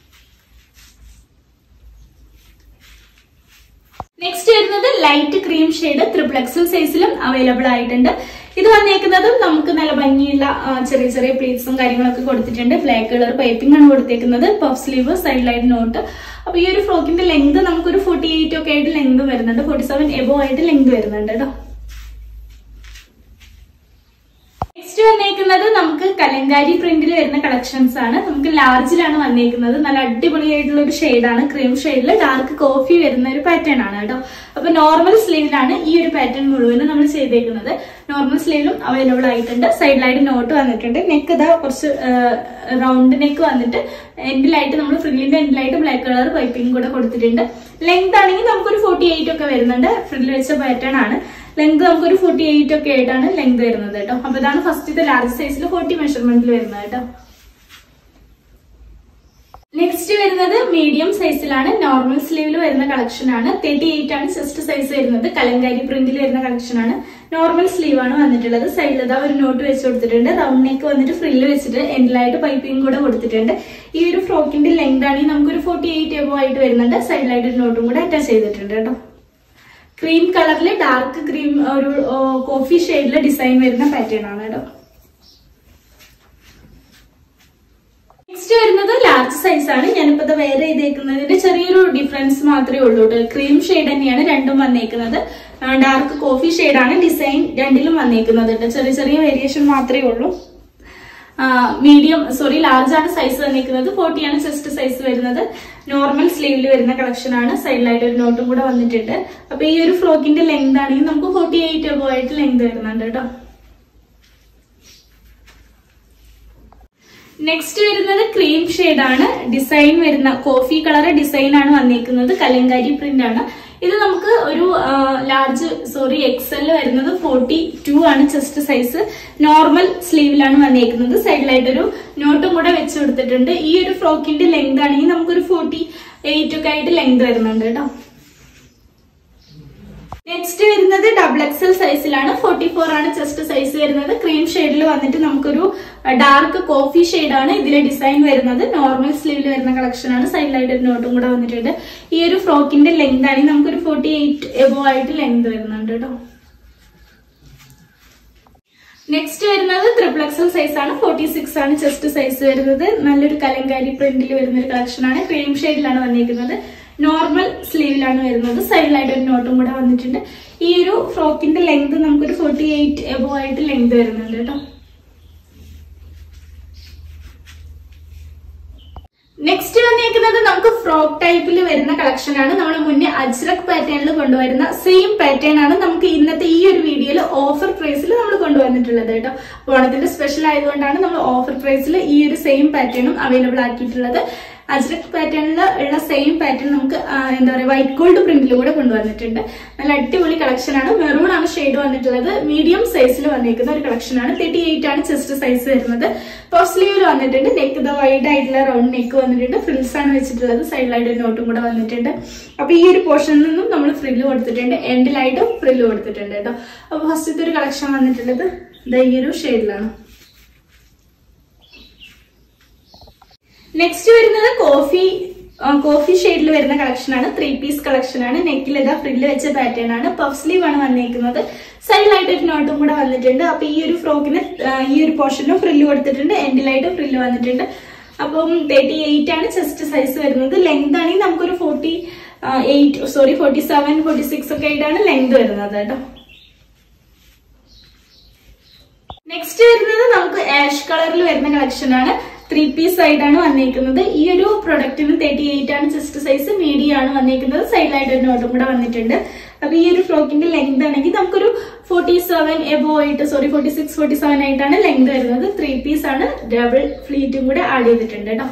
നെക്സ്റ്റ് വരുന്നത് ലൈറ്റ് ക്രീം ഷെയ്ഡ് ത്രിപ്ലക്സൽ സൈസിലും അവൈലബിൾ ആയിട്ടുണ്ട് ഇത് വന്നേക്കുന്നതും നമുക്ക് നല്ല ഭംഗിയുള്ള ആ, ചെറിയ ചെറിയ പ്ലീറ്റ്സും കാര്യങ്ങളൊക്കെ കൊടുത്തിട്ടുണ്ട് ബ്ലാക്ക് കളർ പൈപ്പിംഗ് ആണ് കൊടുത്തേക്കുന്നത് പഫ് സ്ലീവ് സൈഡിലായിട്ട് നോട്ട് അപ്പൊ ഈ ഒരു ഫ്രോക്കിന്റെ ലെങ്ത് നമുക്കൊരു ഫോർട്ടി എയ്റ്റ് ഒക്കെ ആയിട്ട് ലെങ്ത് വരുന്നുണ്ട് ഫോർട്ടി സെവൻ എബോ ആയിട്ട് ലെങ്ത് വരുന്നുണ്ട് കേട്ടോ നെക്സ്റ്റ് വന്നേക്കുന്നത് നമുക്ക് കലങ്കാരി പ്രിന്റിൽ വരുന്ന കളക്ഷൻസ് ആണ് നമുക്ക് ലാർജിലാണ് വന്നേക്കുന്നത് നല്ല അടിപൊളിയായിട്ടുള്ള ഒരു ഷെയ്ഡാണ് ക്രീം ഷെയ്ഡിൽ ഡാർക്ക് കോഫി വരുന്ന ഒരു പാറ്റേൺ ആണ് കേട്ടോ അപ്പൊ നോർമൽ സ്ലീവിലാണ് ഈ ഒരു പാറ്റേൺ മുഴുവനും നമ്മൾ ചെയ്തേക്കുന്നത് നോർമൽ സ്ലീവിലും അവൈലബിൾ ആയിട്ടുണ്ട് സൈഡിലായിട്ട് നോട്ട് വന്നിട്ടുണ്ട് നെക്ക് ഇതാ കുറച്ച് റൗണ്ട് നെക്ക് വന്നിട്ട് എൻഡിലായിട്ട് നമ്മൾ ഫ്രില്ലിന്റെ എൻഡിലായിട്ട് ബ്ലാക്ക് കളർ പൈപ്പിംഗ് കൂടെ കൊടുത്തിട്ടുണ്ട് ലെങ്ത് ആണെങ്കിൽ നമുക്കൊരു ഫോർട്ടി എയ്റ്റ് ഒക്കെ വരുന്നുണ്ട് ഫ്രില്ല് വെച്ച പാറ്റേൺ ആണ് ലെങ്ത് നമുക്കൊരു ഫോർട്ടി എയ്റ്റ് ഒക്കെ ആയിട്ടാണ് ലെങ്ത് വരുന്നത് കേട്ടോ അപ്പൊ ഇതാണ് ഫസ്റ്റത്തെ ലാർജ് സൈസിൽ ഫോർട്ടി മെഷർമെന്റിൽ വരുന്നത് കേട്ടോ നെക്സ്റ്റ് വരുന്നത് മീഡിയം സൈസിലാണ് നോർമൽ സ്ലീവിൽ വരുന്ന കളക്ഷൻ ആണ് തേർട്ടി എയ്റ്റ് ആണ് ചെസ്റ്റ് സൈസ് വരുന്നത് കലങ്കാരി പ്രിന്റിൽ വരുന്ന കളക്ഷൻ ആണ് നോർമൽ സ്ലീവ് ആണ് വന്നിട്ടുള്ളത് സൈഡിൽ ഇതാ ഒരു നോട്ട് വെച്ച് കൊടുത്തിട്ടുണ്ട് റൗണ്ട് നെക്ക് വന്നിട്ട് ഫ്രില്ല് വെച്ചിട്ട് എൻഡിലായിട്ട് പൈപ്പിംഗ് കൂടെ കൊടുത്തിട്ടുണ്ട് ഈ ഒരു ഫ്രോക്കിന്റെ ലെങ്ത് ആണെങ്കിൽ നമുക്കൊരു ഫോർട്ടി എയ്റ്റ് എബോ ആയിട്ട് വരുന്നുണ്ട് സൈഡിലായിട്ട് ഒരു നോട്ടും കൂടെ അറ്റാച്ച് ചെയ്തിട്ടുണ്ട് കേട്ടോ ക്രീം കളറിൽ ഡാർക്ക് ക്രീം ഒരു കോഫി ഷെയ്ഡിൽ ഡിസൈൻ വരുന്ന പാറ്റേൺ ആണ് കേട്ടോ നെക്സ്റ്റ് വരുന്നത് ലാർജ് സൈസ് ആണ് ഞാനിപ്പോ ഇത് വേറെ ചെയ്തേക്കുന്നതിന്റെ ചെറിയൊരു ഡിഫറൻസ് മാത്രമേ ഉള്ളൂ കേട്ടോ ക്രീം ഷെയ്ഡ് തന്നെയാണ് രണ്ടും വന്നേക്കുന്നത് ഡാർക്ക് കോഫി ഷെയ്ഡാണ് ഡിസൈൻ രണ്ടിലും വന്നേക്കുന്നത് കേട്ടോ ചെറിയ ചെറിയ വേരിയേഷൻ മാത്രമേ ഉള്ളൂ മീഡിയം സോറി ലാർജ് ആണ് സൈസ് വന്നിരിക്കുന്നത് ഫോർട്ടി ആണ് ചെസ്റ്റ് സൈസ് വരുന്നത് നോർമൽ സ്ലീവിൽ വരുന്ന കളക്ഷൻ ആണ് സൈഡിലായിട്ട് ഒരു നോട്ടും കൂടെ വന്നിട്ടുണ്ട് അപ്പൊ ഈ ഒരു ഫ്രോക്കിന്റെ ലെങ്ത് ആണെങ്കിൽ നമുക്ക് ഫോർട്ടി എയ്റ്റ് എബോ ആയിട്ട് ലെങ്ത് വരുന്നുണ്ട് കേട്ടോ നെക്സ്റ്റ് വരുന്നത് ക്രീം ആണ് ഡിസൈൻ വരുന്ന കോഫി കളർ ഡിസൈൻ ആണ് വന്നിരിക്കുന്നത് കലങ്കാരി പ്രിന്റ് ആണ് ഇത് നമുക്ക് ഒരു ലാർജ് സോറി എക്സൽ വരുന്നത് ഫോർട്ടി ടു ആണ് ചെസ്റ്റ് സൈസ് നോർമൽ സ്ലീവിലാണ് വന്നേക്കുന്നത് സൈഡിലായിട്ടൊരു നോട്ടും കൂടെ വെച്ച് കൊടുത്തിട്ടുണ്ട് ഈ ഒരു ഫ്രോക്കിന്റെ ലെങ്ത് ആണെങ്കിൽ നമുക്കൊരു ഫോർട്ടി എയ്റ്റ് ഒക്കെ ആയിട്ട് ലെങ്ത് വരുന്നുണ്ട് കേട്ടോ നെക്സ്റ്റ് വരുന്നത് ഡബിൾ എക്സൽ സൈസിലാണ് ഫോർട്ടി ഫോർ ആണ് ചെസ്റ്റ് സൈസ് വരുന്നത് ക്രീം ഷെയ്ഡിൽ വന്നിട്ട് നമുക്കൊരു ഡാർക്ക് കോഫി ആണ് ഇതിലെ ഡിസൈൻ വരുന്നത് നോർമൽ സ്ലീവിൽ വരുന്ന കളക്ഷൻ ആണ് സൈഡിലായിട്ട് ഒരു നോട്ടും കൂടെ വന്നിട്ടുണ്ട് ഈ ഒരു ഫ്രോക്കിന്റെ ലെങ്ത് ആണെങ്കിൽ നമുക്കൊരു ഫോർട്ടി എയ്റ്റ് എബോ ആയിട്ട് ലെങ്ത് വരുന്നുണ്ട് കേട്ടോ നെക്സ്റ്റ് വരുന്നത് ട്രിപ്പിൾ എക്സൽ സൈസ് ആണ് ഫോർട്ടി സിക്സ് ആണ് ചെസ്റ്റ് സൈസ് വരുന്നത് നല്ലൊരു കലങ്കാരി പ്രിന്റിൽ വരുന്ന ഒരു കളക്ഷൻ ആണ് ക്രീം ഷെയ്ഡിലാണ് വന്നിരിക്കുന്നത് നോർമൽ സ്ലീവിലാണ് വരുന്നത് സൈഡിലായിട്ട് ഒരു നോട്ടും കൂടെ വന്നിട്ടുണ്ട് ഈ ഒരു ഫ്രോക്കിന്റെ ലെങ്ത് നമുക്കൊരു ഫോർട്ടി എയ്റ്റ് എബോ ആയിട്ട് ലെങ്ത് വരുന്നുണ്ട് കേട്ടോ നെക്സ്റ്റ് വന്നേക്കുന്നത് നമുക്ക് ഫ്രോക്ക് ടൈപ്പിൽ വരുന്ന കളക്ഷൻ ആണ് നമ്മൾ മുന്നേ അജ്രക് പാറ്റേണിൽ കൊണ്ടുവരുന്ന സെയിം പാറ്റേൺ ആണ് നമുക്ക് ഇന്നത്തെ ഈ ഒരു വീഡിയോയിൽ ഓഫർ പ്രൈസിൽ നമ്മൾ കൊണ്ടുവന്നിട്ടുള്ളത് കേട്ടോ ഓണത്തിന്റെ സ്പെഷ്യൽ ആയതുകൊണ്ടാണ് നമ്മൾ ഓഫർ പ്രൈസിൽ ഈ ഒരു സെയിം പാറ്റേണും അവൈലബിൾ ആക്കിയിട്ടുള്ളത് അജ്രക് പാറ്റേണിൽ ഉള്ള സെയിം പാറ്റേൺ നമുക്ക് ആ, എന്താ പറയുക വൈറ്റ് ഗോൾഡ് പ്രിന്റിൽ കൂടെ കൊണ്ടുവന്നിട്ടുണ്ട് നല്ല അടിപൊളി കളക്ഷൻ ആണ് മെറൂൺ ആണ് ഷെയ്ഡ് വന്നിട്ടുള്ളത് മീഡിയം സൈസിൽ വന്നിരിക്കുന്ന ഒരു കളക്ഷൻ ആണ് തേർട്ടി എയ്റ്റ് ആണ് ചെസ്റ്റ് സൈസ് വരുന്നത് പഫ് സ്ലീവിൽ വന്നിട്ടുണ്ട് നെക്ക് ദ വൈഡ് ആയിട്ടുള്ള റൗണ്ട് നെക്ക് വന്നിട്ടുണ്ട് ഫ്രിൽസ് ആണ് വെച്ചിട്ടുള്ളത് സൈഡിലായിട്ട് ഒരു നോട്ടും കൂടെ വന്നിട്ടുണ്ട് അപ്പൊ ഈ ഒരു പോർഷനിൽ നിന്നും നമ്മൾ ഫ്രില്ല് കൊടുത്തിട്ടുണ്ട് എൻഡിലായിട്ടും ഫ്രില്ല് കൊടുത്തിട്ടുണ്ട് കേട്ടോ അപ്പൊ ഫസ്റ്റത്തെ ഒരു കളക്ഷൻ വന്നിട്ടുള്ളത് ദ ഈ ഒരു ഷെയ്ഡിലാണ് നെക്സ്റ്റ് വരുന്നത് കോഫി കോഫി ഷെയ്ഡിൽ വരുന്ന കളക്ഷൻ ആണ് ത്രീ പീസ് കളക്ഷൻ ആണ് നെക്കിൽ ഇതാ ഫ്രില്ല് വെച്ച പാറ്റേൺ ആണ് പഫ് സ്ലീവ് ആണ് വന്നിരിക്കുന്നത് സൈഡിലായിട്ട് ഒരു നോട്ടും കൂടെ വന്നിട്ടുണ്ട് അപ്പൊ ഈ ഒരു ഫ്രോക്കിന് ഈ ഒരു പോർഷനും ഫ്രില്ല് കൊടുത്തിട്ടുണ്ട് എൻഡിലായിട്ട് ഫ്രില്ല് വന്നിട്ടുണ്ട് അപ്പം തേർട്ടി എയ്റ്റ് ആണ് ചെസ്റ്റ് സൈസ് വരുന്നത് ലെങ്ത് ആണെങ്കിൽ നമുക്കൊരു forty eight sorry forty seven forty six ഒക്കെ ആയിട്ടാണ് ലെങ്ത് വരുന്നത് കേട്ടോ നെക്സ്റ്റ് വരുന്നത് നമുക്ക് ആഷ് കളറിൽ വരുന്ന കളക്ഷൻ ആണ് ത്രീ പീസ് സൈഡാണ് വന്നിരിക്കുന്നത് ഈ ഒരു പ്രൊഡക്റ്റിന് തേർട്ടി എയ്റ്റ് ആണ് ചെസ്റ്റ് സൈസ് മീഡിയം ആണ് വന്നിരിക്കുന്നത് സൈഡിലായിട്ട് ഒരു നോട്ടും കൂടെ വന്നിട്ടുണ്ട് അപ്പൊ ഈ ഒരു ഫ്രോക്കിന്റെ ലെങ്ത് ആണെങ്കിൽ നമുക്കൊരു ഫോർട്ടി സെവൻ എബോ ആയിട്ട് sorry forty six forty seven ആയിട്ടാണ് ലെങ്ത് വരുന്നത് ത്രീ പീസ് ആണ് ഡബിൾ ഫ്ലീറ്റും കൂടെ ആഡ് ചെയ്തിട്ടുണ്ട് കേട്ടോ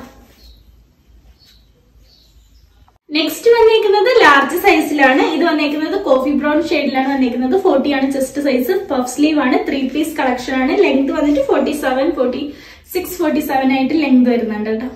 നെക്സ്റ്റ് വന്നേക്കുന്നത് ലാർജ് സൈസിലാണ് ഇത് വന്നേക്കുന്നത് കോഫി ബ്രൗൺ ഷെയ്ഡിലാണ് വന്നേക്കുന്നത് ഫോർട്ടി ആണ് ചെസ്റ്റ് സൈസ് പഫ് സ്ലീവ് ആണ് ത്രീ പീസ് കളക്ഷൻ ആണ് ലെങ്ത് വന്നിട്ട് forty seven forty six forty seven ആയിട്ട് ലെങ്ത് വരുന്നുണ്ട് കേട്ടോ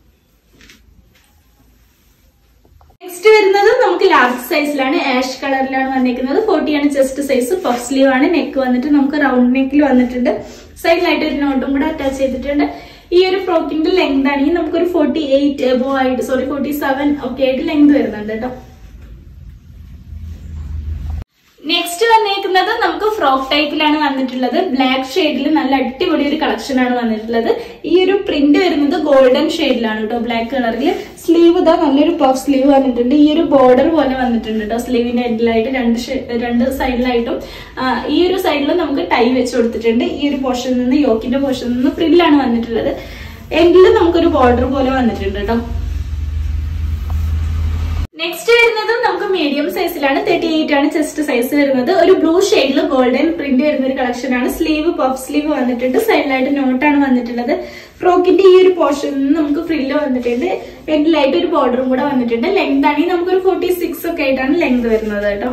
നെക്സ്റ്റ് വരുന്നത് നമുക്ക് ലാർജ് സൈസിലാണ് ആഷ് കളറിലാണ് വന്നിരിക്കുന്നത് ഫോർട്ടി ആണ് ചെസ്റ്റ് സൈസ് പഫ് സ്ലീവ് ആണ് നെക്ക് വന്നിട്ട് നമുക്ക് റൗണ്ട് നെക്കിൽ വന്നിട്ടുണ്ട് സൈഡിലായിട്ട് ഒരു നോട്ടും കൂടെ അറ്റാച്ച് ചെയ്തിട്ടുണ്ട് ഈ ഒരു ഫ്രോക്കിന്റെ ലെങ്ത് ആണെങ്കിൽ നമുക്കൊരു ഫോർട്ടി എയ്റ്റ് എബോ ആയിട്ട് സോറി ഫോർട്ടി സെവൻ ഒക്കെ ആയിട്ട് ലെങ്ത് വരുന്നുണ്ട് കേട്ടോ നെക്സ്റ്റ് വന്നേക്കുന്നത് നമുക്ക് ഫ്രോക്ക് ടൈപ്പിലാണ് വന്നിട്ടുള്ളത് ബ്ലാക്ക് ഷെയ്ഡിൽ നല്ല അടിപൊളി ഒരു കളക്ഷൻ ആണ് വന്നിട്ടുള്ളത് ഈ ഒരു പ്രിന്റ് വരുന്നത് ഗോൾഡൻ ഷെയ്ഡിലാണ് കേട്ടോ ബ്ലാക്ക് കളറിൽ സ്ലീവ് ഇതാ നല്ലൊരു പഫ് സ്ലീവ് വന്നിട്ടുണ്ട് ഈ ഒരു ബോർഡർ പോലെ വന്നിട്ടുണ്ട് കേട്ടോ സ്ലീവിന്റെ എൻഡിലായിട്ട് രണ്ട് ഷെ- രണ്ട് സൈഡിലായിട്ടും ആ, ഈ ഒരു സൈഡിൽ നമുക്ക് ടൈ വെച്ച് കൊടുത്തിട്ടുണ്ട് ഈ ഒരു പോർഷനിൽ നിന്ന് യോക്കിന്റെ പോർഷനിൽ നിന്ന് ഫ്രില്ലാണ് വന്നിട്ടുള്ളത് എൻഡിൽ നമുക്കൊരു ബോർഡർ പോലെ വന്നിട്ടുണ്ട് കേട്ടോ നെക്സ്റ്റ് വരുന്നത് നമുക്ക് മീഡിയം സൈസിലാണ് തേർട്ടി എയ്റ്റ് ആണ് ചെസ്റ്റ് സൈസ് വരുന്നത് ഒരു ബ്ലൂ ഷെയ്ഡിൽ ഗോൾഡൻ പ്രിന്റ് വരുന്ന ഒരു കളക്ഷൻ ആണ് സ്ലീവ് പഫ് സ്ലീവ് വന്നിട്ടുണ്ട് സൈഡിലായിട്ട് നോട്ടാണ് വന്നിട്ടുള്ളത് ഫ്രോക്കിന്റെ ഈ ഒരു പോർഷനിൽ നമുക്ക് ഫ്രില്ല് വന്നിട്ടുണ്ട് എൻഡിലായിട്ട് ഒരു ബോർഡറും കൂടെ വന്നിട്ടുണ്ട് ലെങ്ത് ആണെങ്കിൽ നമുക്കൊരു ഫോർട്ടി സിക്സ് ഒക്കെ ആയിട്ടാണ് ലെങ്ത് വരുന്നത് കേട്ടോ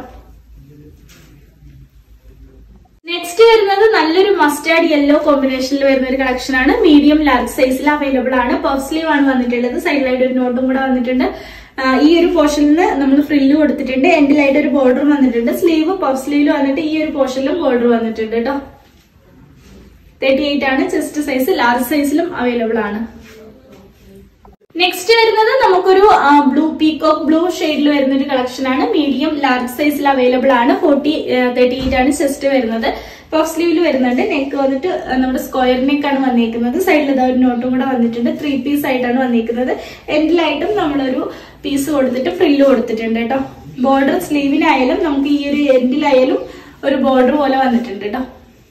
നെക്സ്റ്റ് വരുന്നത് നല്ലൊരു മസ്റ്റാർഡ് യെല്ലോ കോമ്പിനേഷനിൽ വരുന്ന ഒരു കളക്ഷൻ ആണ് മീഡിയം ലാർജ് സൈസിൽ അവൈലബിൾ ആണ് പഫ് സ്ലീവ് ആണ് വന്നിട്ടുള്ളത് സൈഡിലായിട്ട് ഒരു നോട്ടും കൂടെ വന്നിട്ടുണ്ട് ആ, ഈ ഒരു പോർഷനിൽ നമ്മൾ ഫ്രില്ല് കൊടുത്തിട്ടുണ്ട് എൻഡിലായിട്ട് ഒരു ബോർഡർ വന്നിട്ടുണ്ട് സ്ലീവ് പഫ് സ്ലീവിൽ വന്നിട്ട് ഈ ഒരു പോർഷനിലും ബോർഡർ വന്നിട്ടുണ്ട് കേട്ടോ തേർട്ടി എയ്റ്റ് ആണ് ചെസ്റ്റ് സൈസ് ലാർജ് സൈസിലും അവൈലബിൾ ആണ് നെക്സ്റ്റ് വരുന്നത് നമുക്കൊരു ബ്ലൂ പീകോക്ക് ബ്ലൂ ഷെയ്ഡിൽ വരുന്ന ഒരു കളക്ഷൻ ആണ് മീഡിയം ലാർജ് സൈസിൽ അവൈലബിൾ ആണ് ഫോർട്ടി തേർട്ടി എയ്റ്റ് ആണ് ചെസ്റ്റ് വരുന്നത് പഫ് സ്ലീവിൽ വരുന്നുണ്ട് നെക്ക് വന്നിട്ട് ആ, നമ്മുടെ സ്ക്വയർ നെക്ക് ആണ് വന്നിരിക്കുന്നത് സൈഡിൽ ഇതാ ഒരു നോട്ടും കൂടെ വന്നിട്ടുണ്ട് ത്രീ പീസ് ആയിട്ടാണ് വന്നിരിക്കുന്നത് എൻഡിലായിട്ടും നമ്മളൊരു പീസ് കൊടുത്തിട്ട് ഫ്രില്ല് കൊടുത്തിട്ടുണ്ട് കേട്ടോ ബോർഡർ സ്ലീവിലായാലും നമുക്ക് ഈ ഒരു എൻഡിലായാലും ഒരു ബോർഡർ പോലെ വന്നിട്ടുണ്ട് കേട്ടോ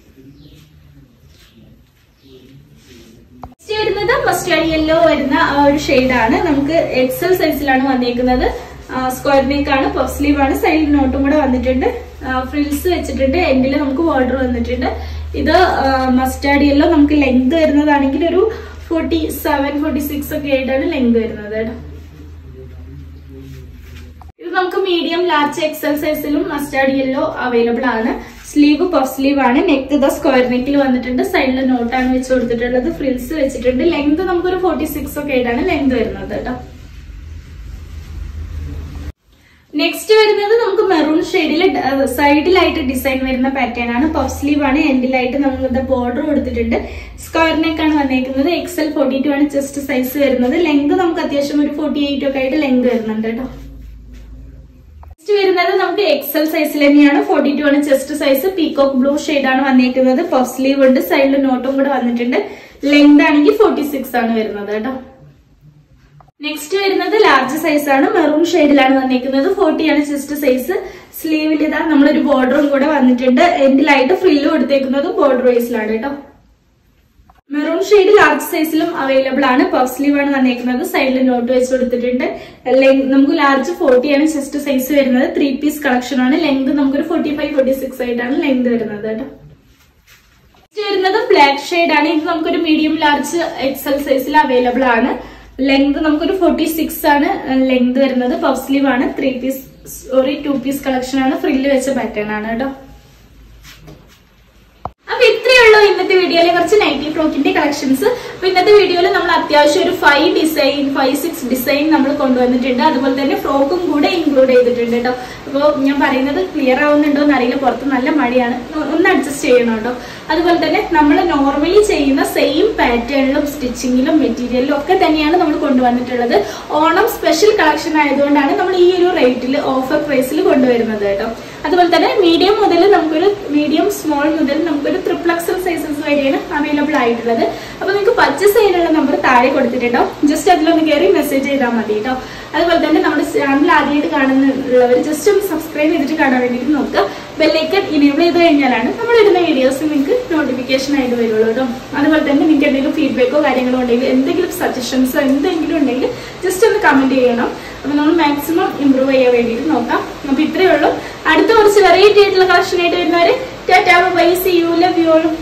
നെക്സ്റ്റ് വരുന്നത് മസ്റ്റാർഡ് യെല്ലോ വരുന്ന ആ ഒരു ഷെയ്ഡാണ് നമുക്ക് എക്സൽ സൈസിലാണ് വന്നിരിക്കുന്നത് സ്ക്വയർ നെക്ക് ആണ് പഫ് സ്ലീവ് ആണ് സൈഡിൽ നോട്ടും കൂടെ വന്നിട്ടുണ്ട് ഫ്രിൽസ് വെച്ചിട്ടുണ്ട് എൻഡിൽ നമുക്ക് ബോർഡർ വന്നിട്ടുണ്ട് ഇത് മസ്റ്റാർഡ് യെല്ലോ നമുക്ക് ലെങ്ത് വരുന്നതാണെങ്കിൽ ഒരു ഫോർട്ടി സെവൻ ഫോർട്ടി സിക്സ് ഒക്കെ ആയിട്ടാണ് ലെങ്ത് വരുന്നത് കേട്ടോ ഇത് നമുക്ക് മീഡിയം ലാർജ് എക്സൽ സൈസിലും മസ്റ്റാർഡ് യെല്ലോ അവൈലബിൾ ആണ് സ്ലീവ് പഫ് സ്ലീവ് ആണ് നെക്ക് ദ സ്ക്വയർ നെക്കിൽ വന്നിട്ടുണ്ട് സൈഡിൽ നോട്ടാണ് വെച്ച് കൊടുത്തിട്ടുള്ളത് ഫ്രിൽസ് വെച്ചിട്ടുണ്ട് ലെങ്ത് നമുക്കൊരു ഫോർട്ടി സിക്സ് ഒക്കെ ആയിട്ടാണ് ലെങ്ത് വരുന്നത് കേട്ടോ നെക്സ്റ്റ് വരുന്നത് നമുക്ക് മെറൂൺ ഷെയ്ഡിൽ സൈഡിലായിട്ട് ഡിസൈൻ വരുന്ന പാറ്റേൺ ആണ് പഫ് സ്ലീവ് ആണ് എൻഡിലായിട്ട് നമ്മളുടെ ബോർഡർ കൊടുത്തിട്ടുണ്ട് സ്ക്വയർ നെക്ക് ആണ് വന്നേക്കുന്നത് എക്സൽ ഫോർട്ടി ടു ആണ് ചെസ്റ്റ് സൈസ് വരുന്നത് ലെങ്ത് നമുക്ക് അത്യാവശ്യം ഒരു ഫോർട്ടി എയ്റ്റ് ഒക്കെ ആയിട്ട് ലെങ്ത് വരുന്നുണ്ട് കേട്ടോ നെക്സ്റ്റ് വരുന്നത് നമുക്ക് എക്സൽ സൈസിൽ തന്നെയാണ് ഫോർട്ടി ടു ആണ് ചെസ്റ്റ് സൈസ് പീകോക്ക് ബ്ലൂ ആണ് വന്നേക്കുന്നത് പഫ് സ്ലീവ് ഉണ്ട് സൈഡിൽ നോട്ടും കൂടെ വന്നിട്ടുണ്ട് ലെങ്ത് ആണെങ്കിൽ ഫോർട്ടി സിക്സ് ആണ് വരുന്നത് കേട്ടോ നെക്സ്റ്റ് വരുന്നത് ലാർജ് സൈസ് ആണ് മെറൂൺ ഷെയ്ഡിലാണ് വന്നിരിക്കുന്നത് ഫോർട്ടി ആണ് ചെസ്റ്റ് സൈസ് സ്ലീവിൽ ഇതാ നമ്മളൊരു ബോർഡറും കൂടെ വന്നിട്ടുണ്ട് എൻഡിലായിട്ട് ഫ്രില്ല് കൊടുത്തേക്കുന്നത് ബോർഡർ വൈസിലാണ് കേട്ടോ മെറൂൺ ഷെയ്ഡ് ലാർജ് സൈസിലും അവൈലബിൾ ആണ് പഫ് സ്ലീവ് ആണ് വന്നേക്കുന്നത് സൈഡിൽ നോട്ട് വെച്ച് കൊടുത്തിട്ടുണ്ട് ലെങ് നമുക്ക് ലാർജ് ഫോർട്ടി ആണ് ചെസ്റ്റ് സൈസ് വരുന്നത് ത്രീ പീസ് കളക്ഷൻ ആണ് ലെങ്ത് നമുക്കൊരു ഫോർട്ടി ഫൈവ് ഫോർട്ടി സിക്സ് ആയിട്ടാണ് ലെങ്ത് വരുന്നത് കേട്ടോ നെക്സ്റ്റ് വരുന്നത് ബ്ലാക്ക് ഷെയ്ഡ് ആണ് ഇത് നമുക്കൊരു മീഡിയം ലാർജ് എക്സൽ സൈസിൽ അവൈലബിൾ ആണ് ലെങ്ത് നമുക്കൊരു ഫോർട്ടി സിക്സ് ആണ് ലെങ്ത് വരുന്നത് പഫ് സ്ലീവ് ആണ് three piece sorry two piece collection ആണ് ഫ്രില്ല് വെച്ച പാറ്റേൺ ആണ് കേട്ടോ അപ്പൊ ഇത്രയേ ഉള്ളൂ ഇന്നത്തെ വീഡിയോയിലെ കുറച്ച് നൈറ്റി ഫ്രോക്കിന്റെ കളക്ഷൻസ് അപ്പൊ ഇന്നത്തെ വീഡിയോയിൽ നമ്മൾ അത്യാവശ്യം ഒരു five design five six design നമ്മൾ കൊണ്ടുവന്നിട്ടുണ്ട് അതുപോലെ തന്നെ ഫ്രോക്കും കൂടെ ഇൻക്ലൂഡ് ചെയ്തിട്ടുണ്ട് കേട്ടോ അപ്പോൾ ഞാൻ പറയുന്നത് ക്ലിയർ ആവുന്നുണ്ടോ എന്ന് അറിയില്ല പുറത്ത് നല്ല മഴയാണ് ഒന്ന് അഡ്ജസ്റ്റ് ചെയ്യണം കേട്ടോ അതുപോലെ തന്നെ നമ്മൾ നോർമലി ചെയ്യുന്ന സെയിം പാറ്റേണിലും സ്റ്റിച്ചിങ്ങിലും മെറ്റീരിയലിലും ഒക്കെ തന്നെയാണ് നമ്മൾ കൊണ്ടുവന്നിട്ടുള്ളത് ഓണം സ്പെഷ്യൽ കളക്ഷൻ ആയതുകൊണ്ടാണ് നമ്മൾ ഈ ഒരു റേറ്റിൽ ഓഫർ പ്രൈസിൽ കൊണ്ടുവരുന്നത് കേട്ടോ അതുപോലെ തന്നെ മീഡിയം മുതൽ നമുക്കൊരു മീഡിയം സ്മോൾ മുതൽ നമുക്കൊരു ട്രിപ്ലക്സൽ സൈസസ് വരെയാണ് അവൈലബിൾ ആയിട്ടുള്ളത് അപ്പൊ നിങ്ങൾക്ക് പർച്ചേസ് ചെയ്യാനുള്ള നമ്പർ താഴെ കൊടുത്തിട്ടുണ്ടോ ജസ്റ്റ് അതിലൊന്ന് കയറി മെസ്സേജ് ചെയ്താൽ മതി കേട്ടോ അതുപോലെ തന്നെ നമ്മുടെ ചാനൽ ആദ്യമായിട്ട് കാണുന്നുള്ളവർ ജസ്റ്റ് ഒന്ന് സബ്സ്ക്രൈബ് ചെയ്തിട്ട് കാണാൻ വേണ്ടിയിട്ട് നോക്കുക ബെല്ലൈക്കൺ ഇനേബിൾ ചെയ്ത് കഴിഞ്ഞാലാണ് നമ്മൾ ഇടുന്ന വീഡിയോസ് നിങ്ങൾക്ക് നോട്ടിഫിക്കേഷൻ ആയിട്ട് വരുള്ളൂ കേട്ടോ അതുപോലെ തന്നെ നിങ്ങൾക്ക് എന്തെങ്കിലും ഫീഡ്ബാക്കോ കാര്യങ്ങളോ ഉണ്ടെങ്കിൽ എന്തെങ്കിലും സജഷൻസോ എന്തെങ്കിലും ഉണ്ടെങ്കിൽ ജസ്റ്റ് ഒന്ന് കമന്റ് ചെയ്യണം അപ്പൊ നമ്മൾ മാക്സിമം ഇമ്പ്രൂവ് ചെയ്യാൻ വേണ്ടിയിട്ട് നോക്കാം അപ്പൊ ഇത്രയേ ഉള്ളൂ അടുത്ത കുറച്ച് വെറൈറ്റി ആയിട്ടുള്ള കളക്ഷൻ ആയിട്ട് വരുന്നവര് tata bye see you love U